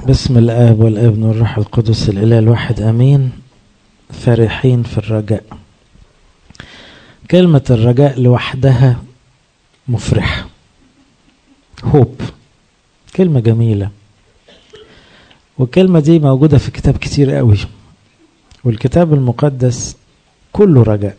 بسم الآب والابن والروح القدس الإله الواحد أمين فرحين في الرجاء كلمة الرجاء لوحدها مفرحة هوب كلمة جميلة والكلمة دي موجودة في كتاب كتير قوي والكتاب المقدس كله رجاء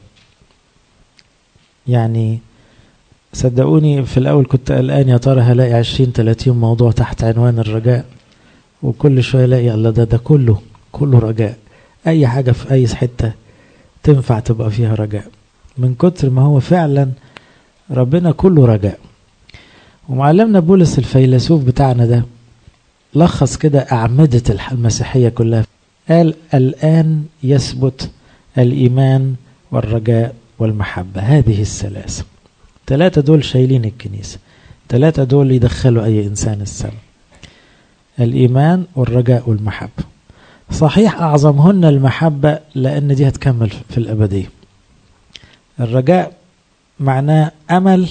يعني صدقوني في الأول كنت قلقان يا ترى هلاقي عشرين تلاتين موضوع تحت عنوان الرجاء وكل شوية الاقي الله ده ده كله كله رجاء أي حاجة في أي حتة تنفع تبقى فيها رجاء من كتر ما هو فعلا ربنا كله رجاء ومعلمنا بولس الفيلسوف بتاعنا ده لخص كده أعمدة المسيحية كلها قال الآن يثبت الإيمان والرجاء والمحبة هذه الثلاثة ثلاثة دول شايلين الكنيسة ثلاثة دول يدخلوا أي إنسان السماء الإيمان والرجاء والمحبة صحيح أعظمهن المحبة لأن دي هتكمل في الأبدية الرجاء معناه أمل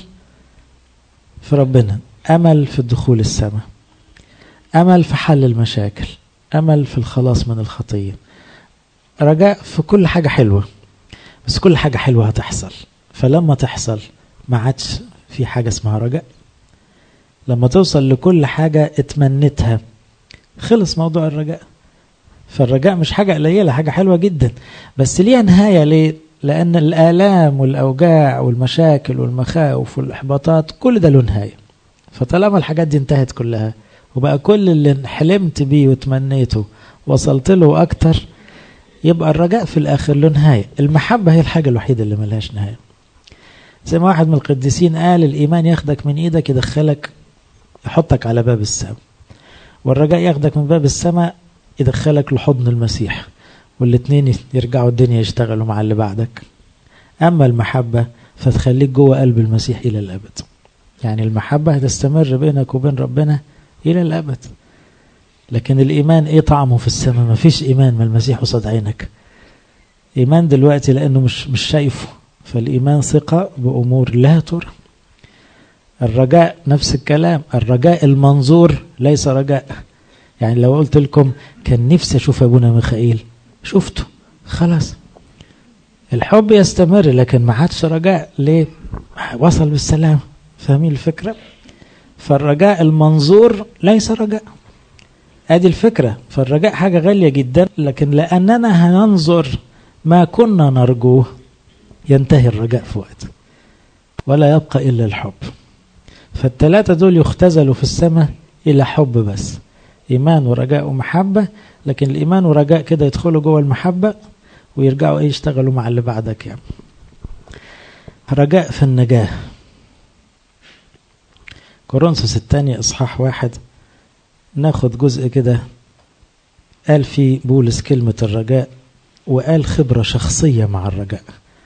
في ربنا أمل في الدخول السماء أمل في حل المشاكل أمل في الخلاص من الخطية رجاء في كل حاجة حلوة بس كل حاجة حلوة هتحصل فلما تحصل ما عادش في حاجة اسمها رجاء لما توصل لكل حاجة اتمنتها خلص موضوع الرجاء فالرجاء مش حاجة قليلة حاجة حلوة جدا بس ليها نهاية ليه؟ لأن الآلام والأوجاع والمشاكل والمخاوف والإحباطات كل ده له نهاية فطالما الحاجات دي انتهت كلها وبقى كل اللي حلمت بيه وتمنيته وصلت له أكتر يبقى الرجاء في الآخر له نهاية المحبة هي الحاجة الوحيدة اللي ملهاش نهاية زي ما واحد من القديسين قال الإيمان ياخدك من إيدك يدخلك يحطك على باب السماء والرجاء ياخدك من باب السماء يدخلك لحضن المسيح والاتنين يرجعوا الدنيا يشتغلوا مع اللي بعدك أما المحبة فتخليك جوه قلب المسيح إلى الأبد يعني المحبة هتستمر بينك وبين ربنا إلى الأبد لكن الإيمان إيه طعمه في السماء مفيش إيمان ما المسيح قصاد عينك إيمان دلوقتي لأنه مش مش شايفه فالإيمان ثقة بأمور لا ترى الرجاء نفس الكلام الرجاء المنظور ليس رجاء يعني لو قلت لكم كان نفسي أشوف أبونا ميخائيل شفته خلاص الحب يستمر لكن ما عادش رجاء ليه وصل بالسلام فاهمين الفكرة فالرجاء المنظور ليس رجاء ادي الفكرة فالرجاء حاجة غالية جدا لكن لأننا هننظر ما كنا نرجوه ينتهي الرجاء في وقت ولا يبقى إلا الحب فالثلاثة دول يختزلوا في السماء إلى حب بس إيمان ورجاء ومحبة لكن الإيمان ورجاء كده يدخلوا جوه المحبة ويرجعوا إيه يشتغلوا مع اللي بعدك يعني رجاء في النجاة كورنثوس الثاني إصحاح واحد ناخد جزء كده قال في بولس كلمة الرجاء وقال خبرة شخصية مع الرجاء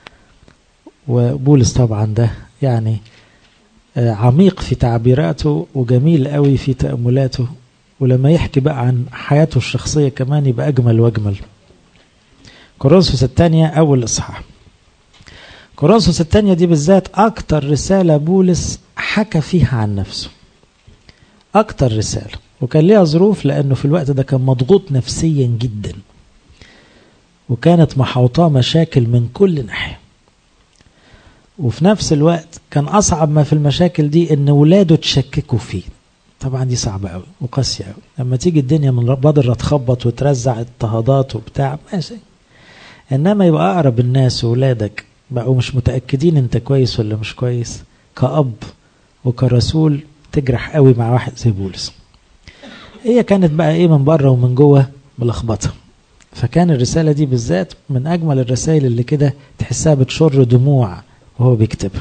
وبولس طبعا ده يعني عميق في تعبيراته وجميل قوي في تأملاته ولما يحكي بقى عن حياته الشخصية كمان يبقى أجمل وأجمل كورنثوس الثانية أول إصحاح كورنثوس الثانية دي بالذات أكتر رسالة بولس حكى فيها عن نفسه أكتر رسالة وكان ليها ظروف لأنه في الوقت ده كان مضغوط نفسيا جدا وكانت محوطاه مشاكل من كل ناحية وفي نفس الوقت كان أصعب ما في المشاكل دي إن ولاده تشككوا فيه طبعا دي صعبة قوي وقاسية قوي لما تيجي الدنيا من بدر تخبط وترزع اضطهادات وبتاع ماشي إنما يبقى أقرب الناس وولادك بقوا مش متأكدين أنت كويس ولا مش كويس كأب وكرسول تجرح قوي مع واحد زي بولس هي كانت بقى ايه من بره ومن جوه ملخبطه فكان الرساله دي بالذات من اجمل الرسائل اللي كده تحسها بتشر دموع وهو بيكتب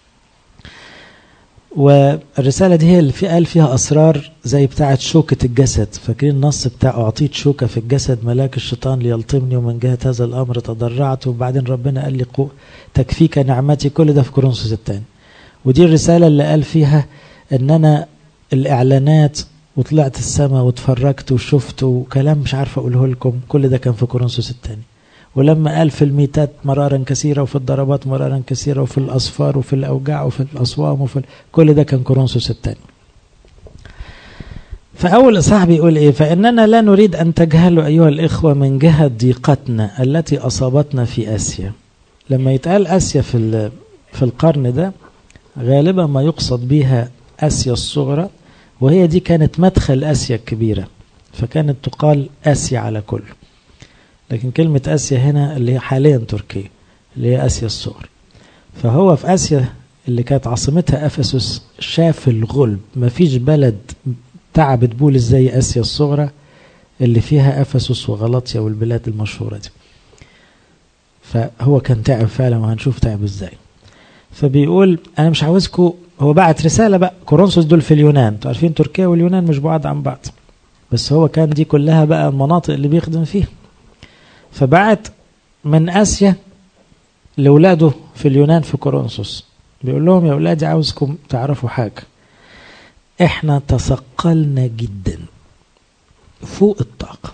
والرسالة دي هي اللي في قال فيها أسرار زي بتاعة شوكة الجسد فاكرين النص بتاع أعطيت شوكة في الجسد ملاك الشيطان ليلطمني ومن جهة هذا الأمر تضرعت وبعدين ربنا قال لي تكفيك نعمتي كل ده في كورنثوس الثاني ودي الرسالة اللي قال فيها ان انا الاعلانات وطلعت السماء واتفرجت وشفت وكلام مش عارف اقوله لكم كل ده كان في كورنثوس الثاني ولما قال في الميتات مرارا كثيرة وفي الضربات مرارا كثيرة وفي الأصفار وفي الأوجاع وفي الأصوام وفي كل ده كان كورنثوس الثاني فأول إصحاح بيقول إيه فإننا لا نريد أن تجهلوا أيها الإخوة من جهة ضيقتنا التي أصابتنا في آسيا لما يتقال آسيا في في القرن ده غالبا ما يقصد بها آسيا الصغرى وهي دي كانت مدخل آسيا الكبيرة فكانت تقال آسيا على كل لكن كلمة آسيا هنا اللي هي حاليا تركيا اللي هي آسيا الصغرى فهو في آسيا اللي كانت عاصمتها أفسس شاف الغلب مفيش بلد تعبت بولس زي آسيا الصغرى اللي فيها أفسس وغلطيا والبلاد المشهورة دي فهو كان تعب فعلا وهنشوف تعب ازاي فبيقول انا مش عاوزكم هو بعت رساله بقى كورنثوس دول في اليونان انتوا عارفين تركيا واليونان مش بعاد عن بعض بس هو كان دي كلها بقى المناطق اللي بيخدم فيها فبعت من اسيا لاولاده في اليونان في كورنثوس بيقول لهم يا اولادي عاوزكم تعرفوا حاجه احنا تثقلنا جدا فوق الطاقه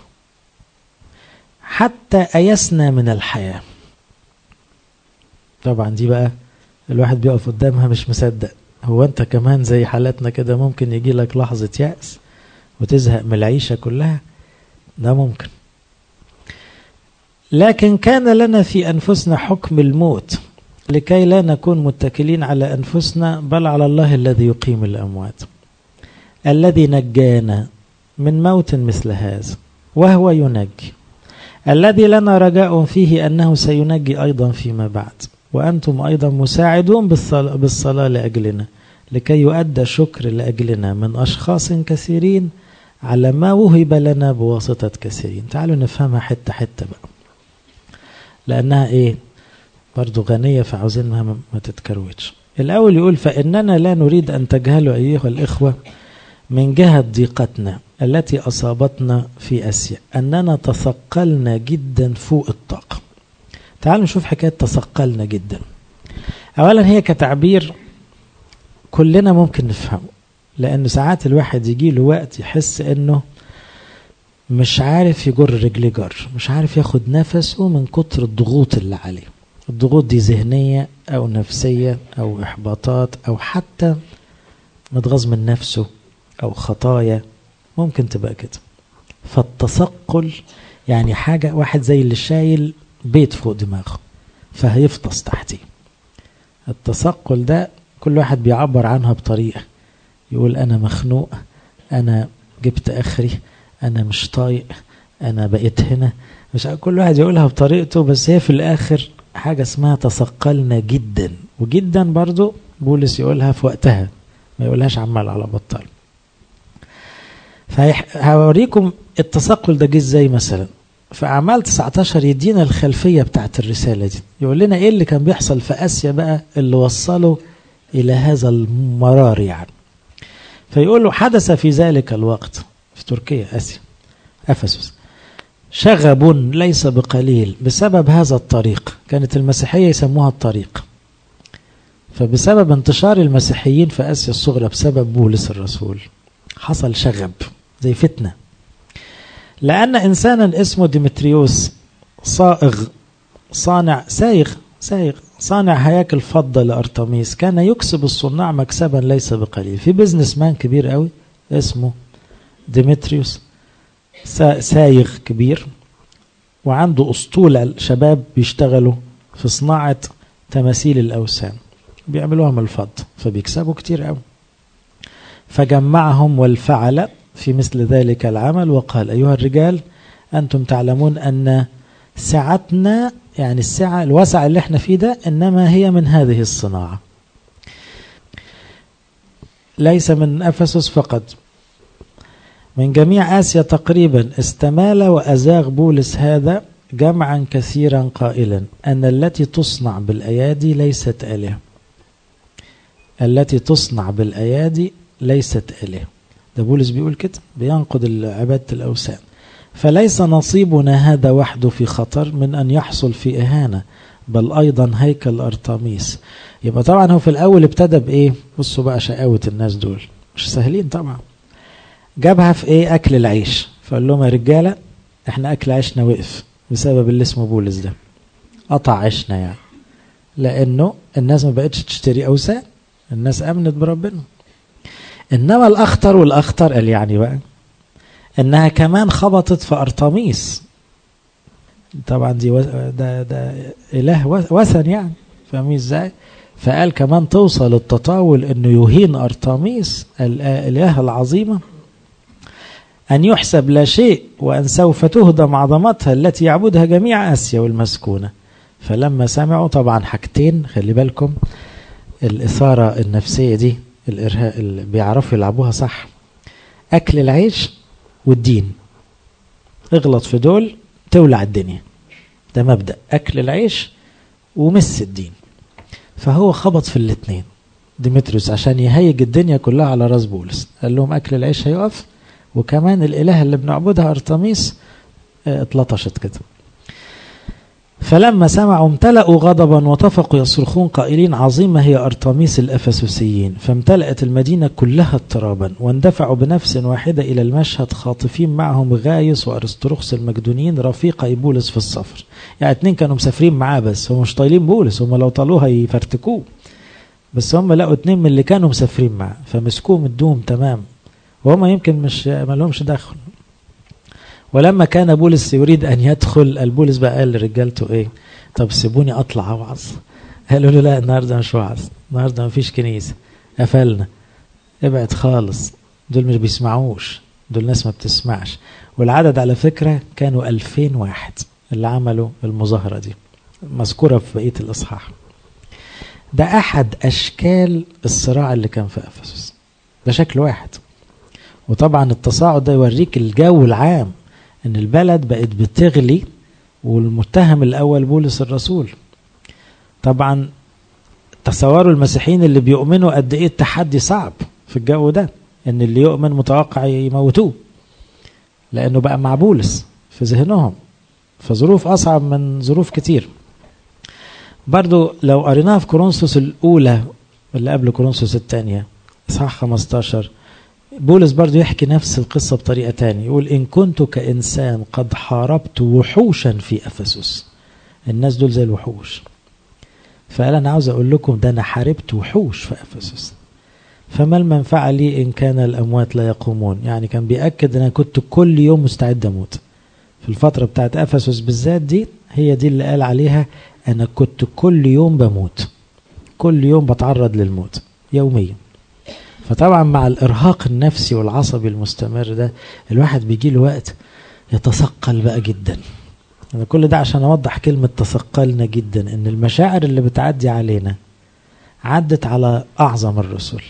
حتى ايسنا من الحياه طبعا دي بقى الواحد بيقف قدامها مش مصدق هو انت كمان زي حالاتنا كده ممكن يجي لك لحظة يأس وتزهق من العيشة كلها ده ممكن لكن كان لنا في أنفسنا حكم الموت لكي لا نكون متكلين على أنفسنا بل على الله الذي يقيم الأموات الذي نجانا من موت مثل هذا وهو ينجي الذي لنا رجاء فيه أنه سينجي أيضا فيما بعد وأنتم أيضا مساعدون بالصلاة, بالصلاة لأجلنا لكي يؤدى شكر لأجلنا من أشخاص كثيرين على ما وهب لنا بواسطة كثيرين تعالوا نفهمها حتة حتة بقى لأنها إيه برضو غنية فعاوزينها ما تتكروتش الأول يقول فإننا لا نريد أن تجهلوا أيها الإخوة من جهة ضيقتنا التي أصابتنا في أسيا أننا تثقلنا جدا فوق الطاقة تعالوا نشوف حكاية تثقلنا جدا أولا هي كتعبير كلنا ممكن نفهمه لأن ساعات الواحد يجي له وقت يحس إنه مش عارف يجر رجليه جر مش عارف ياخد نفسه من كتر الضغوط اللي عليه الضغوط دي ذهنية أو نفسية أو إحباطات أو حتى متغاظ من نفسه أو خطايا ممكن تبقى كده فالتثقل يعني حاجة واحد زي اللي شايل بيت فوق دماغه فهيفطس تحتيه التثقل ده كل واحد بيعبر عنها بطريقة يقول أنا مخنوق أنا جبت آخري أنا مش طايق أنا بقيت هنا مش كل واحد يقولها بطريقته بس هي في الآخر حاجة اسمها تثقلنا جدا وجدا برضو بولس يقولها في وقتها ما يقولهاش عمال على بطال فهوريكم التثقل ده جه ازاي مثلا في أعمال 19 يدينا الخلفية بتاعت الرسالة دي يقول لنا إيه اللي كان بيحصل في آسيا بقى اللي وصله إلى هذا المرار يعني فيقول له حدث في ذلك الوقت في تركيا آسيا أفسس شغب ليس بقليل بسبب هذا الطريق كانت المسيحية يسموها الطريق فبسبب انتشار المسيحيين في آسيا الصغرى بسبب بولس الرسول حصل شغب زي فتنه لأن إنسانا اسمه ديمتريوس صائغ صانع سايغ سايغ صانع هياكل فضة لأرتميس كان يكسب الصناع مكسبا ليس بقليل في بزنس مان كبير قوي اسمه ديمتريوس سايغ كبير وعنده أسطولة شباب بيشتغلوا في صناعة تماثيل الأوثان بيعملوها من الفضة فبيكسبوا كتير قوي فجمعهم والفعل في مثل ذلك العمل وقال أيها الرجال أنتم تعلمون أن سعتنا يعني السعة الوسع اللي احنا فيه ده إنما هي من هذه الصناعة ليس من أفسس فقط من جميع آسيا تقريبا استمال وأزاغ بولس هذا جمعا كثيرا قائلا أن التي تصنع بالأيادي ليست آلهة التي تصنع بالأيادي ليست آلهة ده بولس بيقول كده بينقد عبادة الأوثان فليس نصيبنا هذا وحده في خطر من أن يحصل في إهانة بل أيضا هيكل أرطميس يبقى طبعا هو في الأول ابتدى بإيه بصوا بقى شقاوة الناس دول مش سهلين طبعا جابها في إيه أكل العيش فقال لهم يا رجالة إحنا أكل عيشنا وقف بسبب اللي اسمه بولس ده قطع عيشنا يعني لأنه الناس ما بقتش تشتري أوثان الناس أمنت بربنا إنما الأخطر والأخطر قال يعني بقى انها كمان خبطت في ارطميس طبعا دي ده ده اله وثن يعني فاهمين ازاي فقال كمان توصل التطاول انه يهين ارطميس الاله العظيمه ان يحسب لا شيء وان سوف تهدم عظمتها التي يعبدها جميع اسيا والمسكونه فلما سمعوا طبعا حاجتين خلي بالكم الاثاره النفسيه دي الارهاق اللي بيعرفوا يلعبوها صح اكل العيش والدين اغلط في دول تولع الدنيا ده مبدا اكل العيش ومس الدين فهو خبط في الاثنين ديمتريوس عشان يهيج الدنيا كلها على راس بولس قال لهم اكل العيش هيقف وكمان الاله اللي بنعبدها ارتميس اتلطشت كده فلما سمعوا امتلأوا غضبا وطفقوا يصرخون قائلين عظيمة هي أرطميس الأفسسيين فامتلأت المدينة كلها اضطرابا واندفعوا بنفس واحدة إلى المشهد خاطفين معهم غايس وأرسطرخس المقدونيين رفيقي بولس في السفر يعني اتنين كانوا مسافرين معاه بس هم مش طايلين بولس هم لو طالوه هيفرتكوه بس هم لقوا اتنين من اللي كانوا مسافرين معاه فمسكوه من الدوم تمام وهم يمكن مش ما لهمش دخل ولما كان بولس يريد ان يدخل البولس بقى قال لرجالته ايه طب سيبوني اطلع اوعظ قالوا له لا النهارده مش وعظ النهارده مفيش كنيسه قفلنا ابعد خالص دول مش بيسمعوش دول ناس ما بتسمعش والعدد على فكرة كانوا ألفين واحد اللي عملوا المظاهرة دي مذكورة في بقية الإصحاح ده أحد أشكال الصراع اللي كان في أفسس ده شكل واحد وطبعا التصاعد ده يوريك الجو العام ان البلد بقت بتغلي والمتهم الاول بولس الرسول طبعا تصوروا المسيحيين اللي بيؤمنوا قد ايه التحدي صعب في الجو ده ان اللي يؤمن متوقع يموتوه لانه بقى مع بولس في ذهنهم فظروف اصعب من ظروف كتير برضو لو قريناها في كورنثوس الاولى اللي قبل كورنثوس الثانيه اصحاح 15 بولس برضو يحكي نفس القصة بطريقة تانية يقول إن كنت كإنسان قد حاربت وحوشا في أفسس الناس دول زي الوحوش فقال أنا عاوز أقول لكم ده أنا حاربت وحوش في أفسس فما المنفعة لي إن كان الأموات لا يقومون يعني كان بيأكد أن أنا كنت كل يوم مستعد أموت في الفترة بتاعت أفسس بالذات دي هي دي اللي قال عليها أنا كنت كل يوم بموت كل يوم بتعرض للموت يوميا فطبعا مع الارهاق النفسي والعصبي المستمر ده الواحد بيجي له وقت يتثقل بقى جدا أنا كل ده عشان اوضح كلمة تثقلنا جدا ان المشاعر اللي بتعدي علينا عدت على اعظم الرسل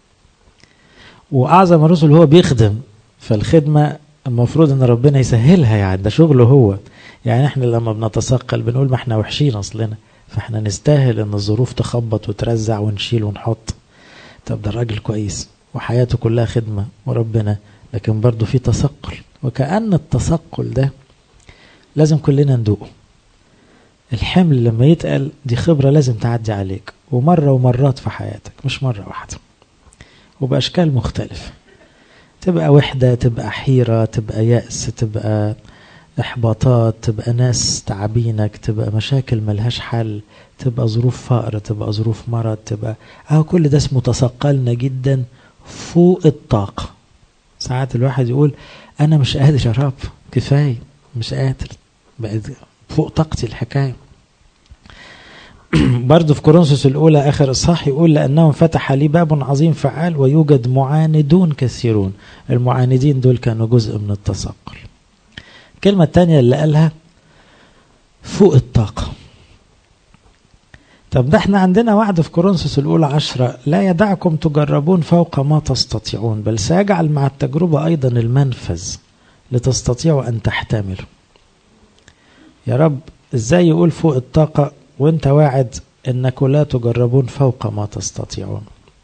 واعظم الرسل هو بيخدم فالخدمة المفروض ان ربنا يسهلها يعني ده شغله هو يعني احنا لما بنتثقل بنقول ما احنا وحشين اصلنا فاحنا نستاهل ان الظروف تخبط وترزع ونشيل ونحط طب ده الراجل كويس وحياته كلها خدمة وربنا لكن برضه في تثقل وكأن التثقل ده لازم كلنا ندوقه الحمل لما يتقل دي خبرة لازم تعدي عليك ومرة ومرات في حياتك مش مرة واحدة وبأشكال مختلفة تبقى وحدة تبقى حيرة تبقى يأس تبقى إحباطات تبقى ناس تعبينك تبقى مشاكل ملهاش حل تبقى ظروف فقر تبقى ظروف مرض تبقى اهو كل ده اسمه تثقلنا جدا فوق الطاقة ساعات الواحد يقول انا مش قادر يا رب كفاية مش قادر بقت فوق طاقتي الحكاية برضه في كورنثوس الأولى آخر إصحاح يقول لأنه فتح لي باب عظيم فعال ويوجد معاندون كثيرون المعاندين دول كانوا جزء من التثقل الكلمة الثانية اللي قالها فوق الطاقة طب ده احنا عندنا وعد في كورنثوس الأولى عشرة لا يدعكم تجربون فوق ما تستطيعون بل سيجعل مع التجربة أيضا المنفذ لتستطيعوا أن تحتملوا يا رب ازاي يقول فوق الطاقة وانت واعد انكم لا تجربون فوق ما تستطيعون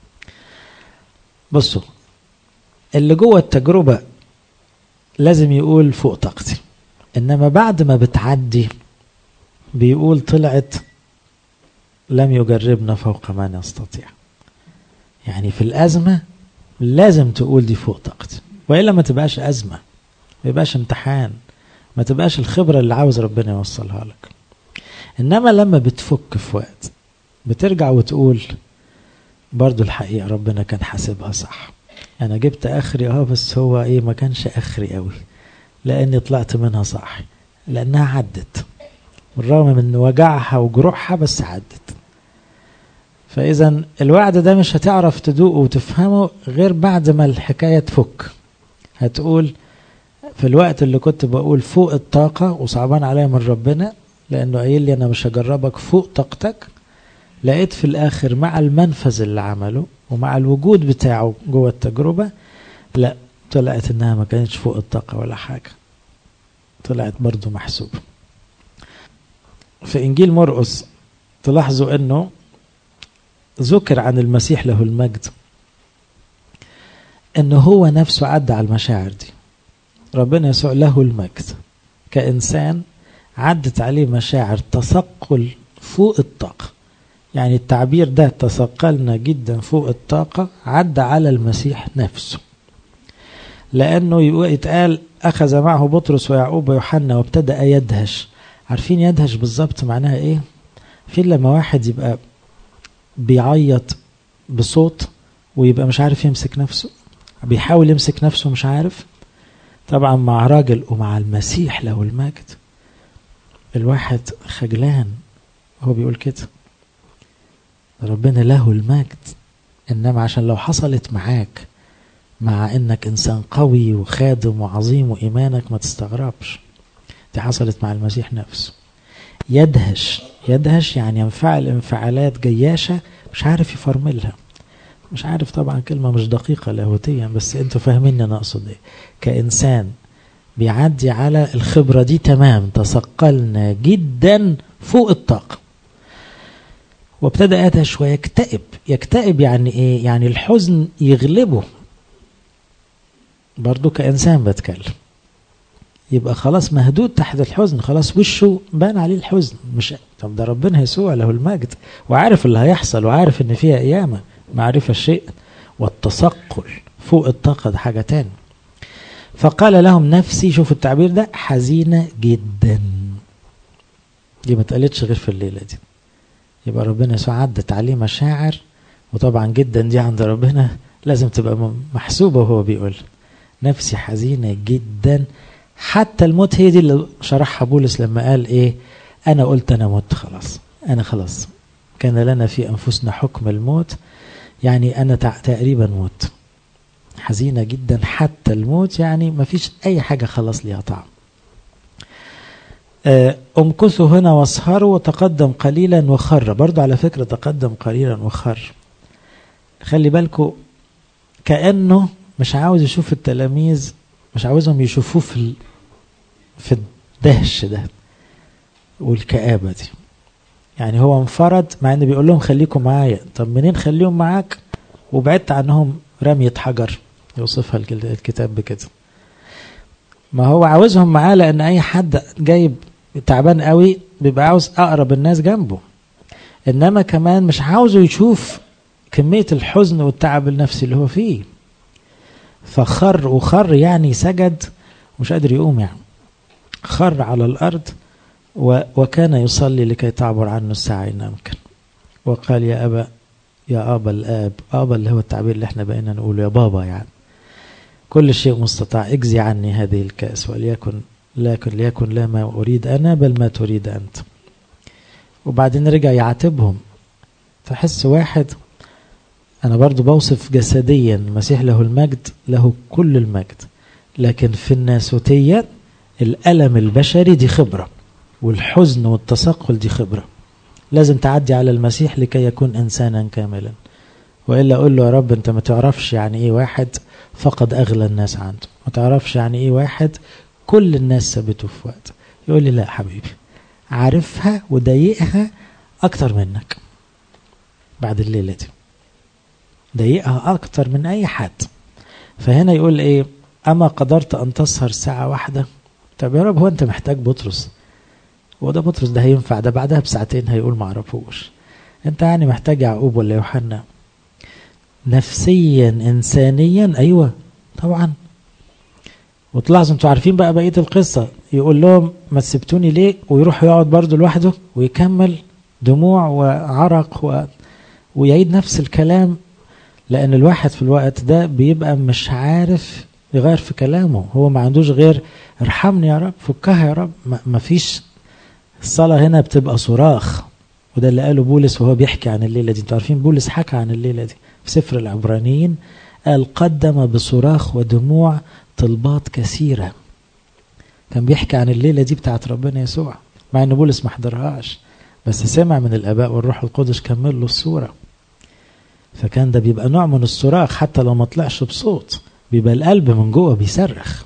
بصوا اللي جوه التجربة لازم يقول فوق طاقتي انما بعد ما بتعدي بيقول طلعت لم يجربنا فوق ما نستطيع يعني في الأزمة لازم تقول دي فوق طاقتي وإلا ما تبقاش أزمة ما يبقاش امتحان ما تبقاش الخبرة اللي عاوز ربنا يوصلها لك إنما لما بتفك في وقت بترجع وتقول برضو الحقيقة ربنا كان حاسبها صح انا جبت اخري اه بس هو ايه ما كانش اخري قوي لاني طلعت منها صح لانها عدت بالرغم من وجعها وجروحها بس عدت فاذا الوعد ده مش هتعرف تدوقه وتفهمه غير بعد ما الحكايه تفك هتقول في الوقت اللي كنت بقول فوق الطاقه وصعبان عليا من ربنا لانه قايل لي انا مش هجربك فوق طاقتك لقيت في الاخر مع المنفذ اللي عمله ومع الوجود بتاعه جوه التجربه لا طلعت انها ما كانتش فوق الطاقه ولا حاجه طلعت برضو محسوبه في انجيل مرقس تلاحظوا انه ذكر عن المسيح له المجد انه هو نفسه عدى على المشاعر دي ربنا يسوع له المجد كانسان عدت عليه مشاعر تثقل فوق الطاقه يعني التعبير ده تثقلنا جدا فوق الطاقه عدى على المسيح نفسه لانه يتقال اخذ معه بطرس ويعقوب ويوحنا وابتدا يدهش عارفين يدهش بالظبط معناها ايه في لما واحد يبقى بيعيط بصوت ويبقى مش عارف يمسك نفسه بيحاول يمسك نفسه مش عارف طبعا مع راجل ومع المسيح له المجد الواحد خجلان هو بيقول كده ربنا له المجد انما عشان لو حصلت معاك مع انك انسان قوي وخادم وعظيم وايمانك ما تستغربش دي حصلت مع المسيح نفسه يدهش يدهش يعني ينفعل انفعالات جياشة مش عارف يفرملها مش عارف طبعا كلمة مش دقيقة لاهوتيا بس انتوا فاهمين انا اقصد ايه كإنسان بيعدي على الخبرة دي تمام تثقلنا جدا فوق الطاقة وابتدى يدهش ويكتئب يكتئب يعني ايه يعني الحزن يغلبه برضو كإنسان بتكلم يبقى خلاص مهدود تحت الحزن خلاص وشه بان عليه الحزن مش طب ده ربنا يسوع له المجد وعارف اللي هيحصل وعارف ان فيها قيامه معرفه الشيء والتثقل فوق الطاقه ده حاجه تاني فقال لهم نفسي شوفوا التعبير ده حزينه جدا دي ما اتقالتش غير في الليله دي يبقى ربنا يسوع عدت عليه مشاعر وطبعا جدا دي عند ربنا لازم تبقى محسوبه وهو بيقول نفسي حزينه جدا حتى الموت هي دي اللي شرحها بولس لما قال ايه انا قلت انا مت خلاص انا خلاص كان لنا في انفسنا حكم الموت يعني انا تقريبا مت حزينة جدا حتى الموت يعني ما فيش اي حاجة خلاص ليها طعم امكثوا هنا واسهروا وتقدم قليلا وخر برضو على فكرة تقدم قليلا وخر خلي بالكم كأنه مش عاوز يشوف التلاميذ مش عاوزهم يشوفوه في في الدهش ده والكآبة دي يعني هو انفرد مع ان بيقول لهم خليكم معايا طب منين خليهم معاك وبعدت عنهم رمية حجر يوصفها الكتاب بكده ما هو عاوزهم معاه لان اي حد جايب تعبان قوي بيبقى عاوز اقرب الناس جنبه انما كمان مش عاوزه يشوف كمية الحزن والتعب النفسي اللي هو فيه فخر وخر يعني سجد مش قادر يقوم يعني خر على الأرض وكان يصلي لكي تعبر عنه الساعة إن أمكن وقال يا أبا يا أبا الآب أبا اللي هو التعبير اللي احنا بقينا نقوله يا بابا يعني كل شيء مستطاع اجزي عني هذه الكأس وليكن لكن ليكن لا ما أريد أنا بل ما تريد أنت وبعدين رجع يعاتبهم تحس واحد أنا برضو بوصف جسديا المسيح له المجد له كل المجد لكن في الناسوتية الألم البشري دي خبرة والحزن والتثقل دي خبرة لازم تعدي على المسيح لكي يكون إنسانا كاملا وإلا أقول له يا رب أنت ما تعرفش يعني إيه واحد فقد أغلى الناس عنده ما تعرفش يعني إيه واحد كل الناس سابته في وقت يقول لي لا حبيبي عارفها وضايقها أكتر منك بعد الليلة دي ضايقها أكتر من أي حد فهنا يقول إيه أما قدرت أن تسهر ساعة واحدة طب يا رب هو أنت محتاج بطرس هو ده بطرس ده هينفع ده بعدها بساعتين هيقول معرفوش أنت يعني محتاج يعقوب ولا يوحنا نفسيا إنسانيا أيوة طبعا وتلاحظوا انتوا عارفين بقى بقية القصة يقول لهم ما تسبتوني ليه ويروح يقعد برضه لوحده ويكمل دموع وعرق و... ويعيد نفس الكلام لأن الواحد في الوقت ده بيبقى مش عارف يغير في كلامه هو ما عندوش غير ارحمني يا رب فكها يا رب ما فيش الصلاة هنا بتبقى صراخ وده اللي قاله بولس وهو بيحكي عن الليلة دي انتوا عارفين بولس حكى عن الليلة دي في سفر العبرانيين قال قدم بصراخ ودموع طلبات كثيرة كان بيحكي عن الليلة دي بتاعت ربنا يسوع مع ان بولس ما حضرهاش بس سمع من الاباء والروح القدس كمل له الصورة فكان ده بيبقى نوع من الصراخ حتى لو ما طلعش بصوت بيبقى القلب من جوه بيصرخ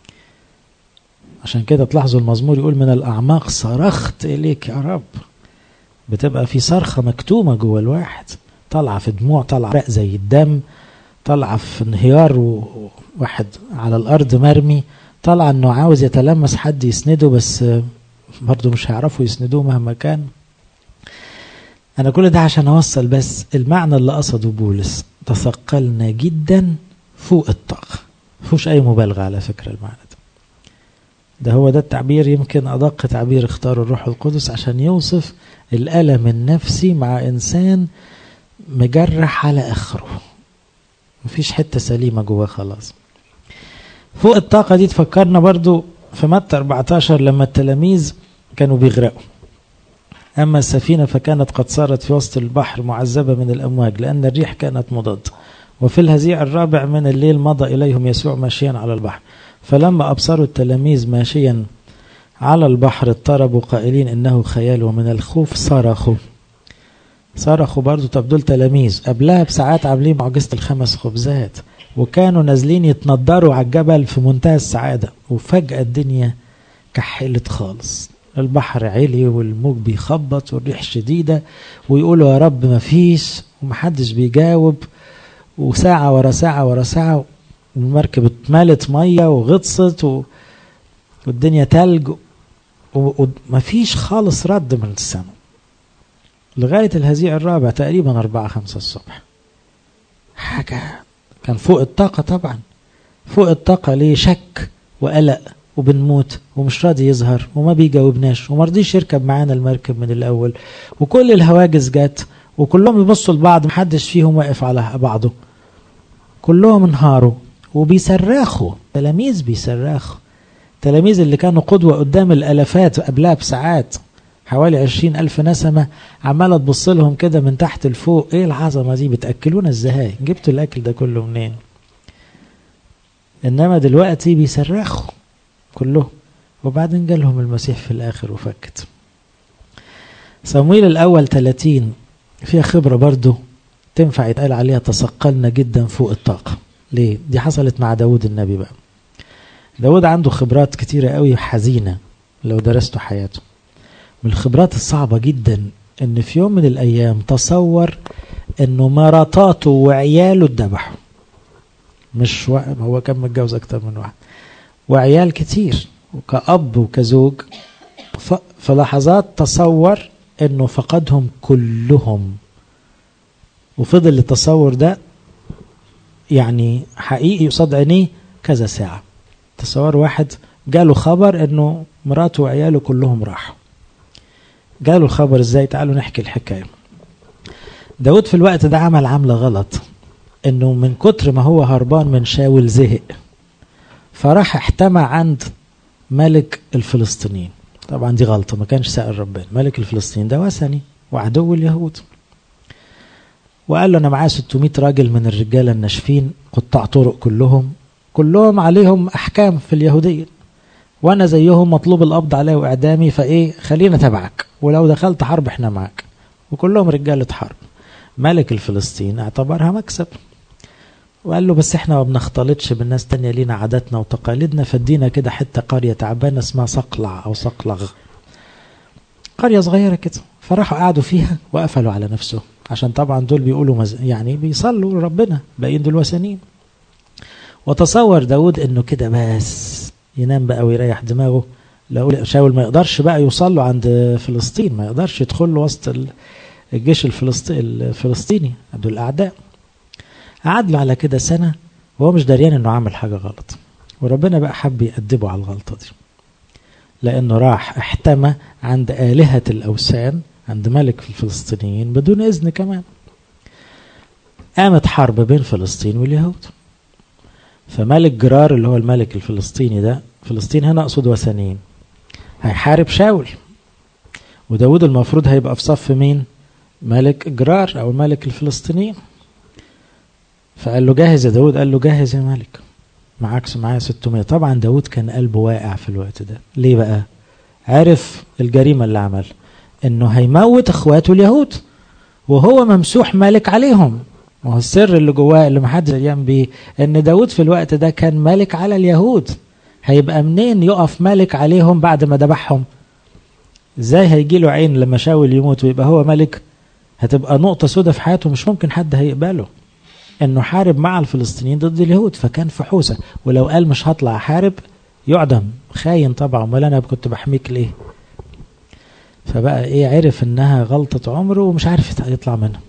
عشان كده تلاحظوا المزمور يقول من الأعماق صرخت إليك يا رب بتبقى في صرخة مكتومة جوه الواحد طالعة في دموع طالعة زي الدم طالعة في انهيار وواحد على الأرض مرمي طالعة إنه عاوز يتلمس حد يسنده بس برضه مش هيعرفوا يسندوه مهما كان أنا كل ده عشان أوصل بس المعنى اللي قصده بولس تثقلنا جدا فوق الطاقة مفيهوش أي مبالغة على فكرة المعنى ده ده هو ده التعبير يمكن أدق تعبير اختاره الروح القدس عشان يوصف الألم النفسي مع إنسان مجرح على آخره مفيش حتة سليمة جواه خلاص فوق الطاقة دي تفكرنا برضو في متى 14 لما التلاميذ كانوا بيغرقوا أما السفينة فكانت قد صارت في وسط البحر معذبة من الأمواج لأن الريح كانت مضادة وفي الهزيع الرابع من الليل مضى إليهم يسوع ماشيا على البحر فلما أبصروا التلاميذ ماشيا على البحر اضطربوا قائلين إنه خيال ومن الخوف صرخوا صرخوا برضو طب دول تلاميذ قبلها بساعات عاملين معجزة الخمس خبزات وكانوا نازلين يتنضروا على الجبل في منتهى السعادة وفجأة الدنيا كحلت خالص البحر علي والموج بيخبط والريح شديدة ويقولوا يا رب مفيش ومحدش بيجاوب وساعة ورا ساعة ورا ساعة والمركب اتملت مية وغطست و... والدنيا تلج ومفيش خالص رد من السماء لغاية الهزيع الرابع تقريبا أربعة خمسة الصبح حاجة كان فوق الطاقة طبعا فوق الطاقة ليه شك وقلق وبنموت ومش راضي يظهر وما بيجاوبناش ومرضيش يركب معانا المركب من الأول وكل الهواجس جت وكلهم يبصوا لبعض محدش فيهم واقف على بعضه كلهم انهاروا وبيصرخوا تلاميذ بيصرخوا تلاميذ اللي كانوا قدوة قدام الألفات قبلها بساعات حوالي عشرين ألف نسمة عمالة تبص لهم كده من تحت لفوق ايه العظمة دي بتأكلونا ازاي جبتوا الأكل ده كله منين إنما دلوقتي بيصرخوا كلهم وبعدين جالهم المسيح في الآخر وفكت صمويل الأول 30 فيها خبرة برضو تنفع يتقال عليها تثقلنا جدا فوق الطاقة ليه؟ دي حصلت مع داود النبي بقى داود عنده خبرات كتيرة قوي حزينة لو درستوا حياته من الخبرات الصعبة جدا ان في يوم من الايام تصور انه مراتاته وعياله اتذبحوا مش و... هو كان متجوز اكتر من واحد وعيال كتير وكأب وكزوج ف... في لحظات تصور انه فقدهم كلهم وفضل التصور ده يعني حقيقي قصاد عينيه كذا ساعة تصور واحد جاله خبر انه مراته وعياله كلهم راحوا جاله الخبر ازاي تعالوا نحكي الحكاية داود في الوقت ده عمل عملة غلط انه من كتر ما هو هربان من شاول زهق فراح احتمى عند ملك الفلسطينيين طبعا دي غلطة ما كانش سائل ربنا ملك الفلسطينيين ده وثني وعدو اليهود وقال له انا معايا 600 راجل من الرجاله الناشفين قطاع طرق كلهم كلهم عليهم احكام في اليهوديه وانا زيهم مطلوب القبض عليه واعدامي فايه خلينا تبعك ولو دخلت حرب احنا معاك وكلهم رجاله حرب ملك الفلسطين اعتبرها مكسب وقال له بس احنا ما بنختلطش بالناس تانية لينا عاداتنا وتقاليدنا فادينا كده حته قريه تعبانه اسمها صقلع او صقلغ قريه صغيره كده فراحوا قعدوا فيها وقفلوا على نفسهم عشان طبعا دول بيقولوا مز... يعني بيصلوا لربنا باقيين دول وثنيين وتصور داود انه كده بس ينام بقى ويريح دماغه لو شاول ما يقدرش بقى يوصل له عند فلسطين ما يقدرش يدخل له وسط الجيش الفلسطي... الفلسطيني دول الاعداء قعد له على كده سنه وهو مش دريان انه عمل حاجه غلط وربنا بقى حب يأدبه على الغلطه دي لانه راح احتمى عند آلهة الأوثان عند ملك الفلسطينيين بدون إذن كمان قامت حرب بين فلسطين واليهود فملك جرار اللي هو الملك الفلسطيني ده فلسطين هنا أقصد وثنيين هيحارب شاول وداود المفروض هيبقى في صف مين ملك جرار أو الملك الفلسطيني فقال له جاهز يا داود قال له جاهز يا ملك معاك معايا 600 طبعا داود كان قلبه واقع في الوقت ده ليه بقى عرف الجريمة اللي عمل انه هيموت اخواته اليهود وهو ممسوح ملك عليهم ما هو السر اللي جواه اللي محدش ايام بيه ان داود في الوقت ده كان ملك على اليهود هيبقى منين يقف ملك عليهم بعد ما ذبحهم ازاي هيجي له عين لما شاول يموت ويبقى هو ملك هتبقى نقطة سودة في حياته مش ممكن حد هيقبله انه حارب مع الفلسطينيين ضد اليهود فكان في حوسة ولو قال مش هطلع احارب يعدم خاين طبعا امال انا كنت بحميك ليه فبقى ايه عرف انها غلطة عمره ومش عارف يطلع منها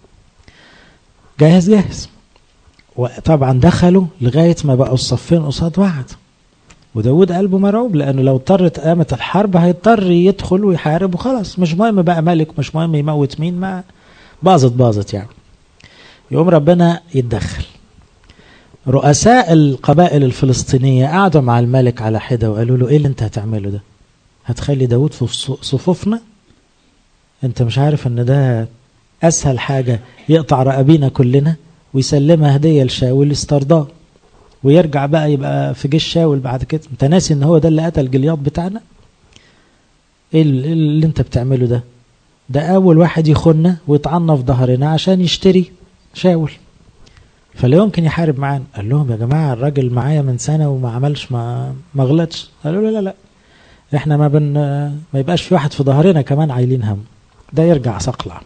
جاهز جاهز وطبعا دخلوا لغاية ما بقوا الصفين قصاد بعض وداود قلبه مرعوب لانه لو اضطرت قامت الحرب هيضطر يدخل ويحارب وخلاص مش مهم بقى ملك مش مهم يموت مين ما باظت باظت يعني يقوم ربنا يتدخل رؤساء القبائل الفلسطينية قعدوا مع الملك على حدة وقالوا له ايه اللي انت هتعمله ده هتخلي داود في صفوفنا انت مش عارف ان ده اسهل حاجة يقطع رقابينا كلنا ويسلمها هدية لشاول يسترضاه ويرجع بقى يبقى في جيش شاول بعد كده انت ناسي ان هو ده اللي قتل جلياط بتاعنا ايه اللي انت بتعمله ده ده اول واحد يخنا ويطعنا في ظهرنا عشان يشتري شاول فلا يمكن يحارب معانا قال لهم يا جماعه الراجل معايا من سنه وما عملش ما ما غلطش قالوا له لا لا احنا ما بن ما يبقاش في واحد في ظهرنا كمان عايلين هم ده يرجع صقلع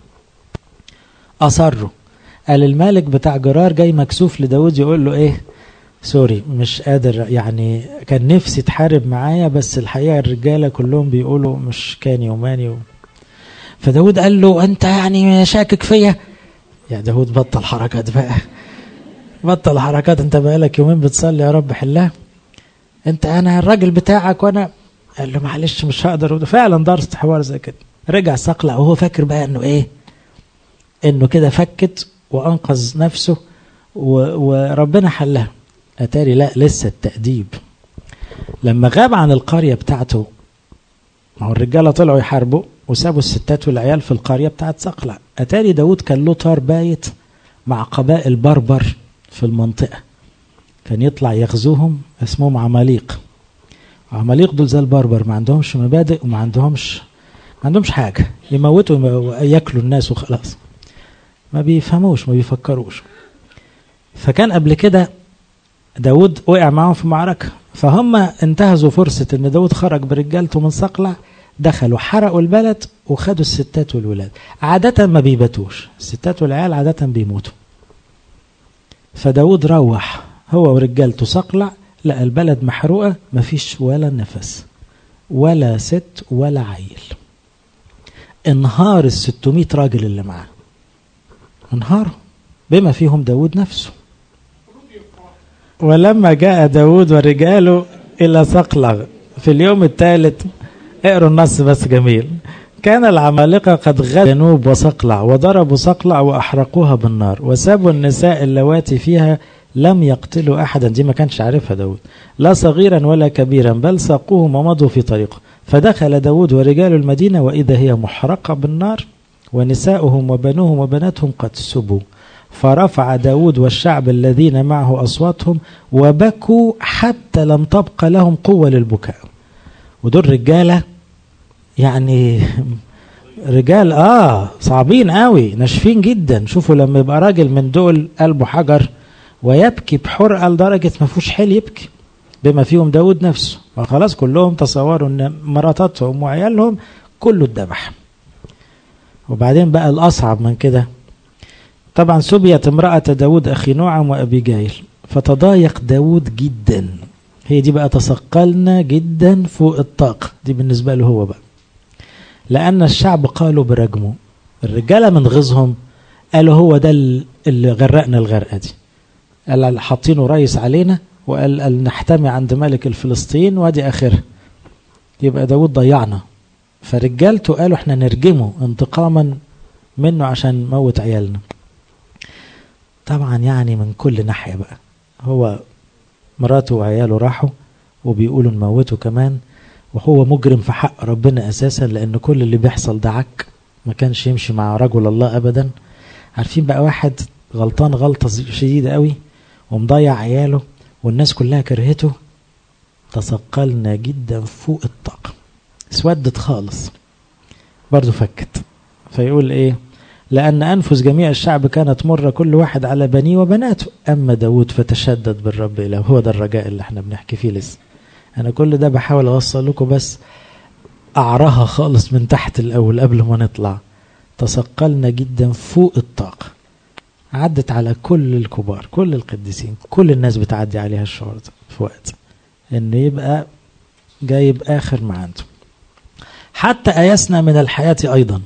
اصروا قال الملك بتاع جرار جاي مكسوف لداود يقول له ايه سوري مش قادر يعني كان نفسي تحارب معايا بس الحقيقه الرجاله كلهم بيقولوا مش كاني وماني و... فداود قال له انت يعني شاكك فيا يا داود بطل حركات بقى بطل حركات انت بقالك يومين بتصلي يا رب حلها انت انا الراجل بتاعك وانا قال له معلش مش هقدر فعلا درست حوار زي كده رجع صقلع وهو فاكر بقى انه ايه انه كده فكت وانقذ نفسه و... وربنا حلها اتاري لا لسه التأديب لما غاب عن القرية بتاعته ما هو الرجالة طلعوا يحاربوا وسابوا الستات والعيال في القرية بتاعت صقلع أتاري داود كان له طار بايت مع قبائل بربر في المنطقة كان يطلع يغزوهم اسمهم عماليق عماليق دول زي البربر ما عندهمش مبادئ وما عندهمش ما عندهمش حاجة يموتوا وياكلوا الناس وخلاص ما بيفهموش ما بيفكروش فكان قبل كده داود وقع معاهم في معركة فهم انتهزوا فرصة ان داود خرج برجالته من صقلع دخلوا حرقوا البلد وخدوا الستات والولاد عادة ما بيباتوش الستات والعيال عادة بيموتوا فداود روح هو ورجالته صقلع لقى البلد محروقة مفيش ولا نفس ولا ست ولا عيل انهار الستمائة راجل اللي معاه انهاروا بما فيهم داود نفسه ولما جاء داود ورجاله إلى صقلغ في اليوم الثالث اقروا النص بس جميل كان العمالقة قد غدوا جنوب وصقلع وضربوا صقلع وأحرقوها بالنار وسابوا النساء اللواتي فيها لم يقتلوا أحدا دي ما كانش عارفها داود لا صغيرا ولا كبيرا بل ساقوهم ومضوا في طريقه فدخل داود ورجال المدينة وإذا هي محرقة بالنار ونساؤهم وبنوهم وبناتهم قد سبوا فرفع داود والشعب الذين معه أصواتهم وبكوا حتى لم تبق لهم قوة للبكاء ودول رجالة يعني رجال اه صعبين قوي ناشفين جدا شوفوا لما يبقى راجل من دول قلبه حجر ويبكي بحرقة لدرجة ما فيهوش حيل يبكي بما فيهم داود نفسه وخلاص كلهم تصوروا ان مراتاتهم وعيالهم كله اتذبح وبعدين بقى الأصعب من كده طبعا سبيت امرأة داود أخي نوعم وأبي جايل فتضايق داود جدا هي دي بقى تثقلنا جدا فوق الطاقة دي بالنسبة له هو بقى لأن الشعب قالوا برجمه الرجالة من غيظهم قالوا هو ده اللي غرقنا الغرقة دي قال حاطينه رئيس علينا وقال قال نحتمي عند ملك الفلسطين وادي آخرها يبقى داود ضيعنا فرجالته قالوا احنا نرجمه انتقاما منه عشان موت عيالنا طبعا يعني من كل ناحية بقى هو مراته وعياله راحوا وبيقولوا نموته كمان وهو مجرم في حق ربنا أساسا لأن كل اللي بيحصل ده عك ما كانش يمشي مع رجل الله أبدا عارفين بقى واحد غلطان غلطة شديدة قوي ومضيع عياله والناس كلها كرهته تثقلنا جدا فوق الطاقة اسودت خالص برضو فكت فيقول ايه لأن أنفس جميع الشعب كانت مرة كل واحد على بنيه وبناته أما داود فتشدد بالرب إله هو ده الرجاء اللي احنا بنحكي فيه لسه أنا كل ده بحاول أوصل لكم بس أعرها خالص من تحت الأول قبل ما نطلع تثقلنا جدا فوق الطاقة عدت على كل الكبار كل القديسين كل الناس بتعدي عليها الشعور ده في وقت إنه يبقى جايب آخر ما عنده حتى أيسنا من الحياة أيضا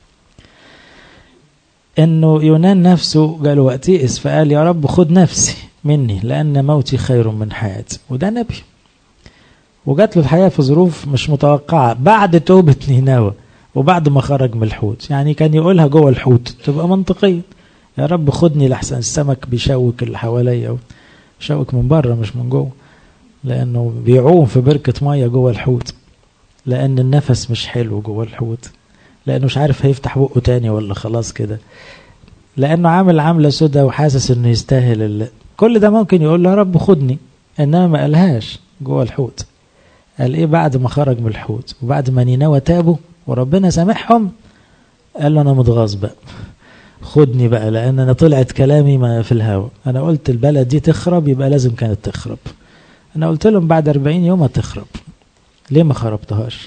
انه يونان نفسه جاله وقت يئس فقال يا رب خد نفسي مني لان موتي خير من حياتي وده نبي وجات له الحياه في ظروف مش متوقعه بعد توبه نينوى وبعد ما خرج من الحوت يعني كان يقولها جوه الحوت تبقى منطقيه يا رب خدني لحسن السمك بيشوك اللي حواليا شوك من بره مش من جوه لانه بيعوم في بركه ميه جوه الحوت لان النفس مش حلو جوه الحوت لانه مش عارف هيفتح بقه تاني ولا خلاص كده لانه عامل عامله سودا وحاسس انه يستاهل ال... كل ده ممكن يقول له يا رب خدني انما ما قالهاش جوه الحوت قال ايه بعد ما خرج من الحوت وبعد ما نينوى تابوا وربنا سامحهم قال له انا متغاظ بقى خدني بقى لان انا طلعت كلامي ما في الهوا انا قلت البلد دي تخرب يبقى لازم كانت تخرب انا قلت لهم بعد 40 يوم هتخرب ليه ما خربتهاش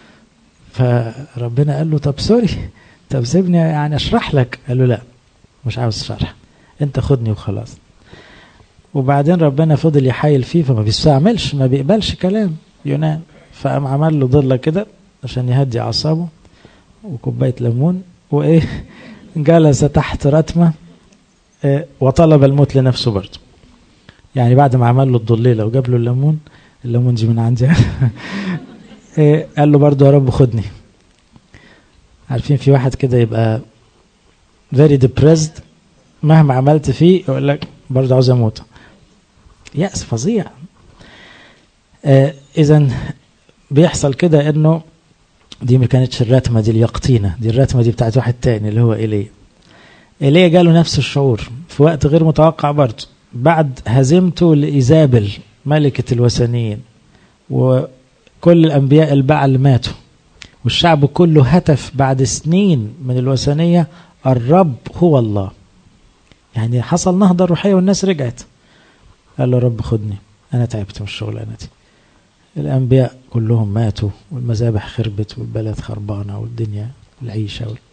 فربنا قال له طب سوري طب سيبني يعني اشرح لك قال له لا مش عاوز شرح انت خدني وخلاص وبعدين ربنا فضل يحايل فيه فما بيستعملش ما بيقبلش كلام يونان فقام عمل له ضله كده عشان يهدي اعصابه وكوبايه ليمون وايه جلس تحت رتمه إيه وطلب الموت لنفسه برضه يعني بعد ما عمل له الضليله وجاب له الليمون الليمون دي من عندي إيه قال له برضه يا رب خدني عارفين في واحد كده يبقى very depressed مهما عملت فيه يقول لك برضه عاوز اموت يأس فظيع آه اذا بيحصل كده انه دي ما كانتش الرتمه دي اليقطينه دي الرتمه دي بتاعت واحد تاني اللي هو ايليا ايليا جاله نفس الشعور في وقت غير متوقع برضه بعد هزيمته لايزابل ملكه الوثنيين وكل الانبياء البعل ماتوا والشعب كله هتف بعد سنين من الوثنيه الرب هو الله يعني حصل نهضه روحيه والناس رجعت قال له رب خدني انا تعبت من الشغلانه دي الانبياء كلهم ماتوا والمذابح خربت والبلد خربانه والدنيا العيشه وال...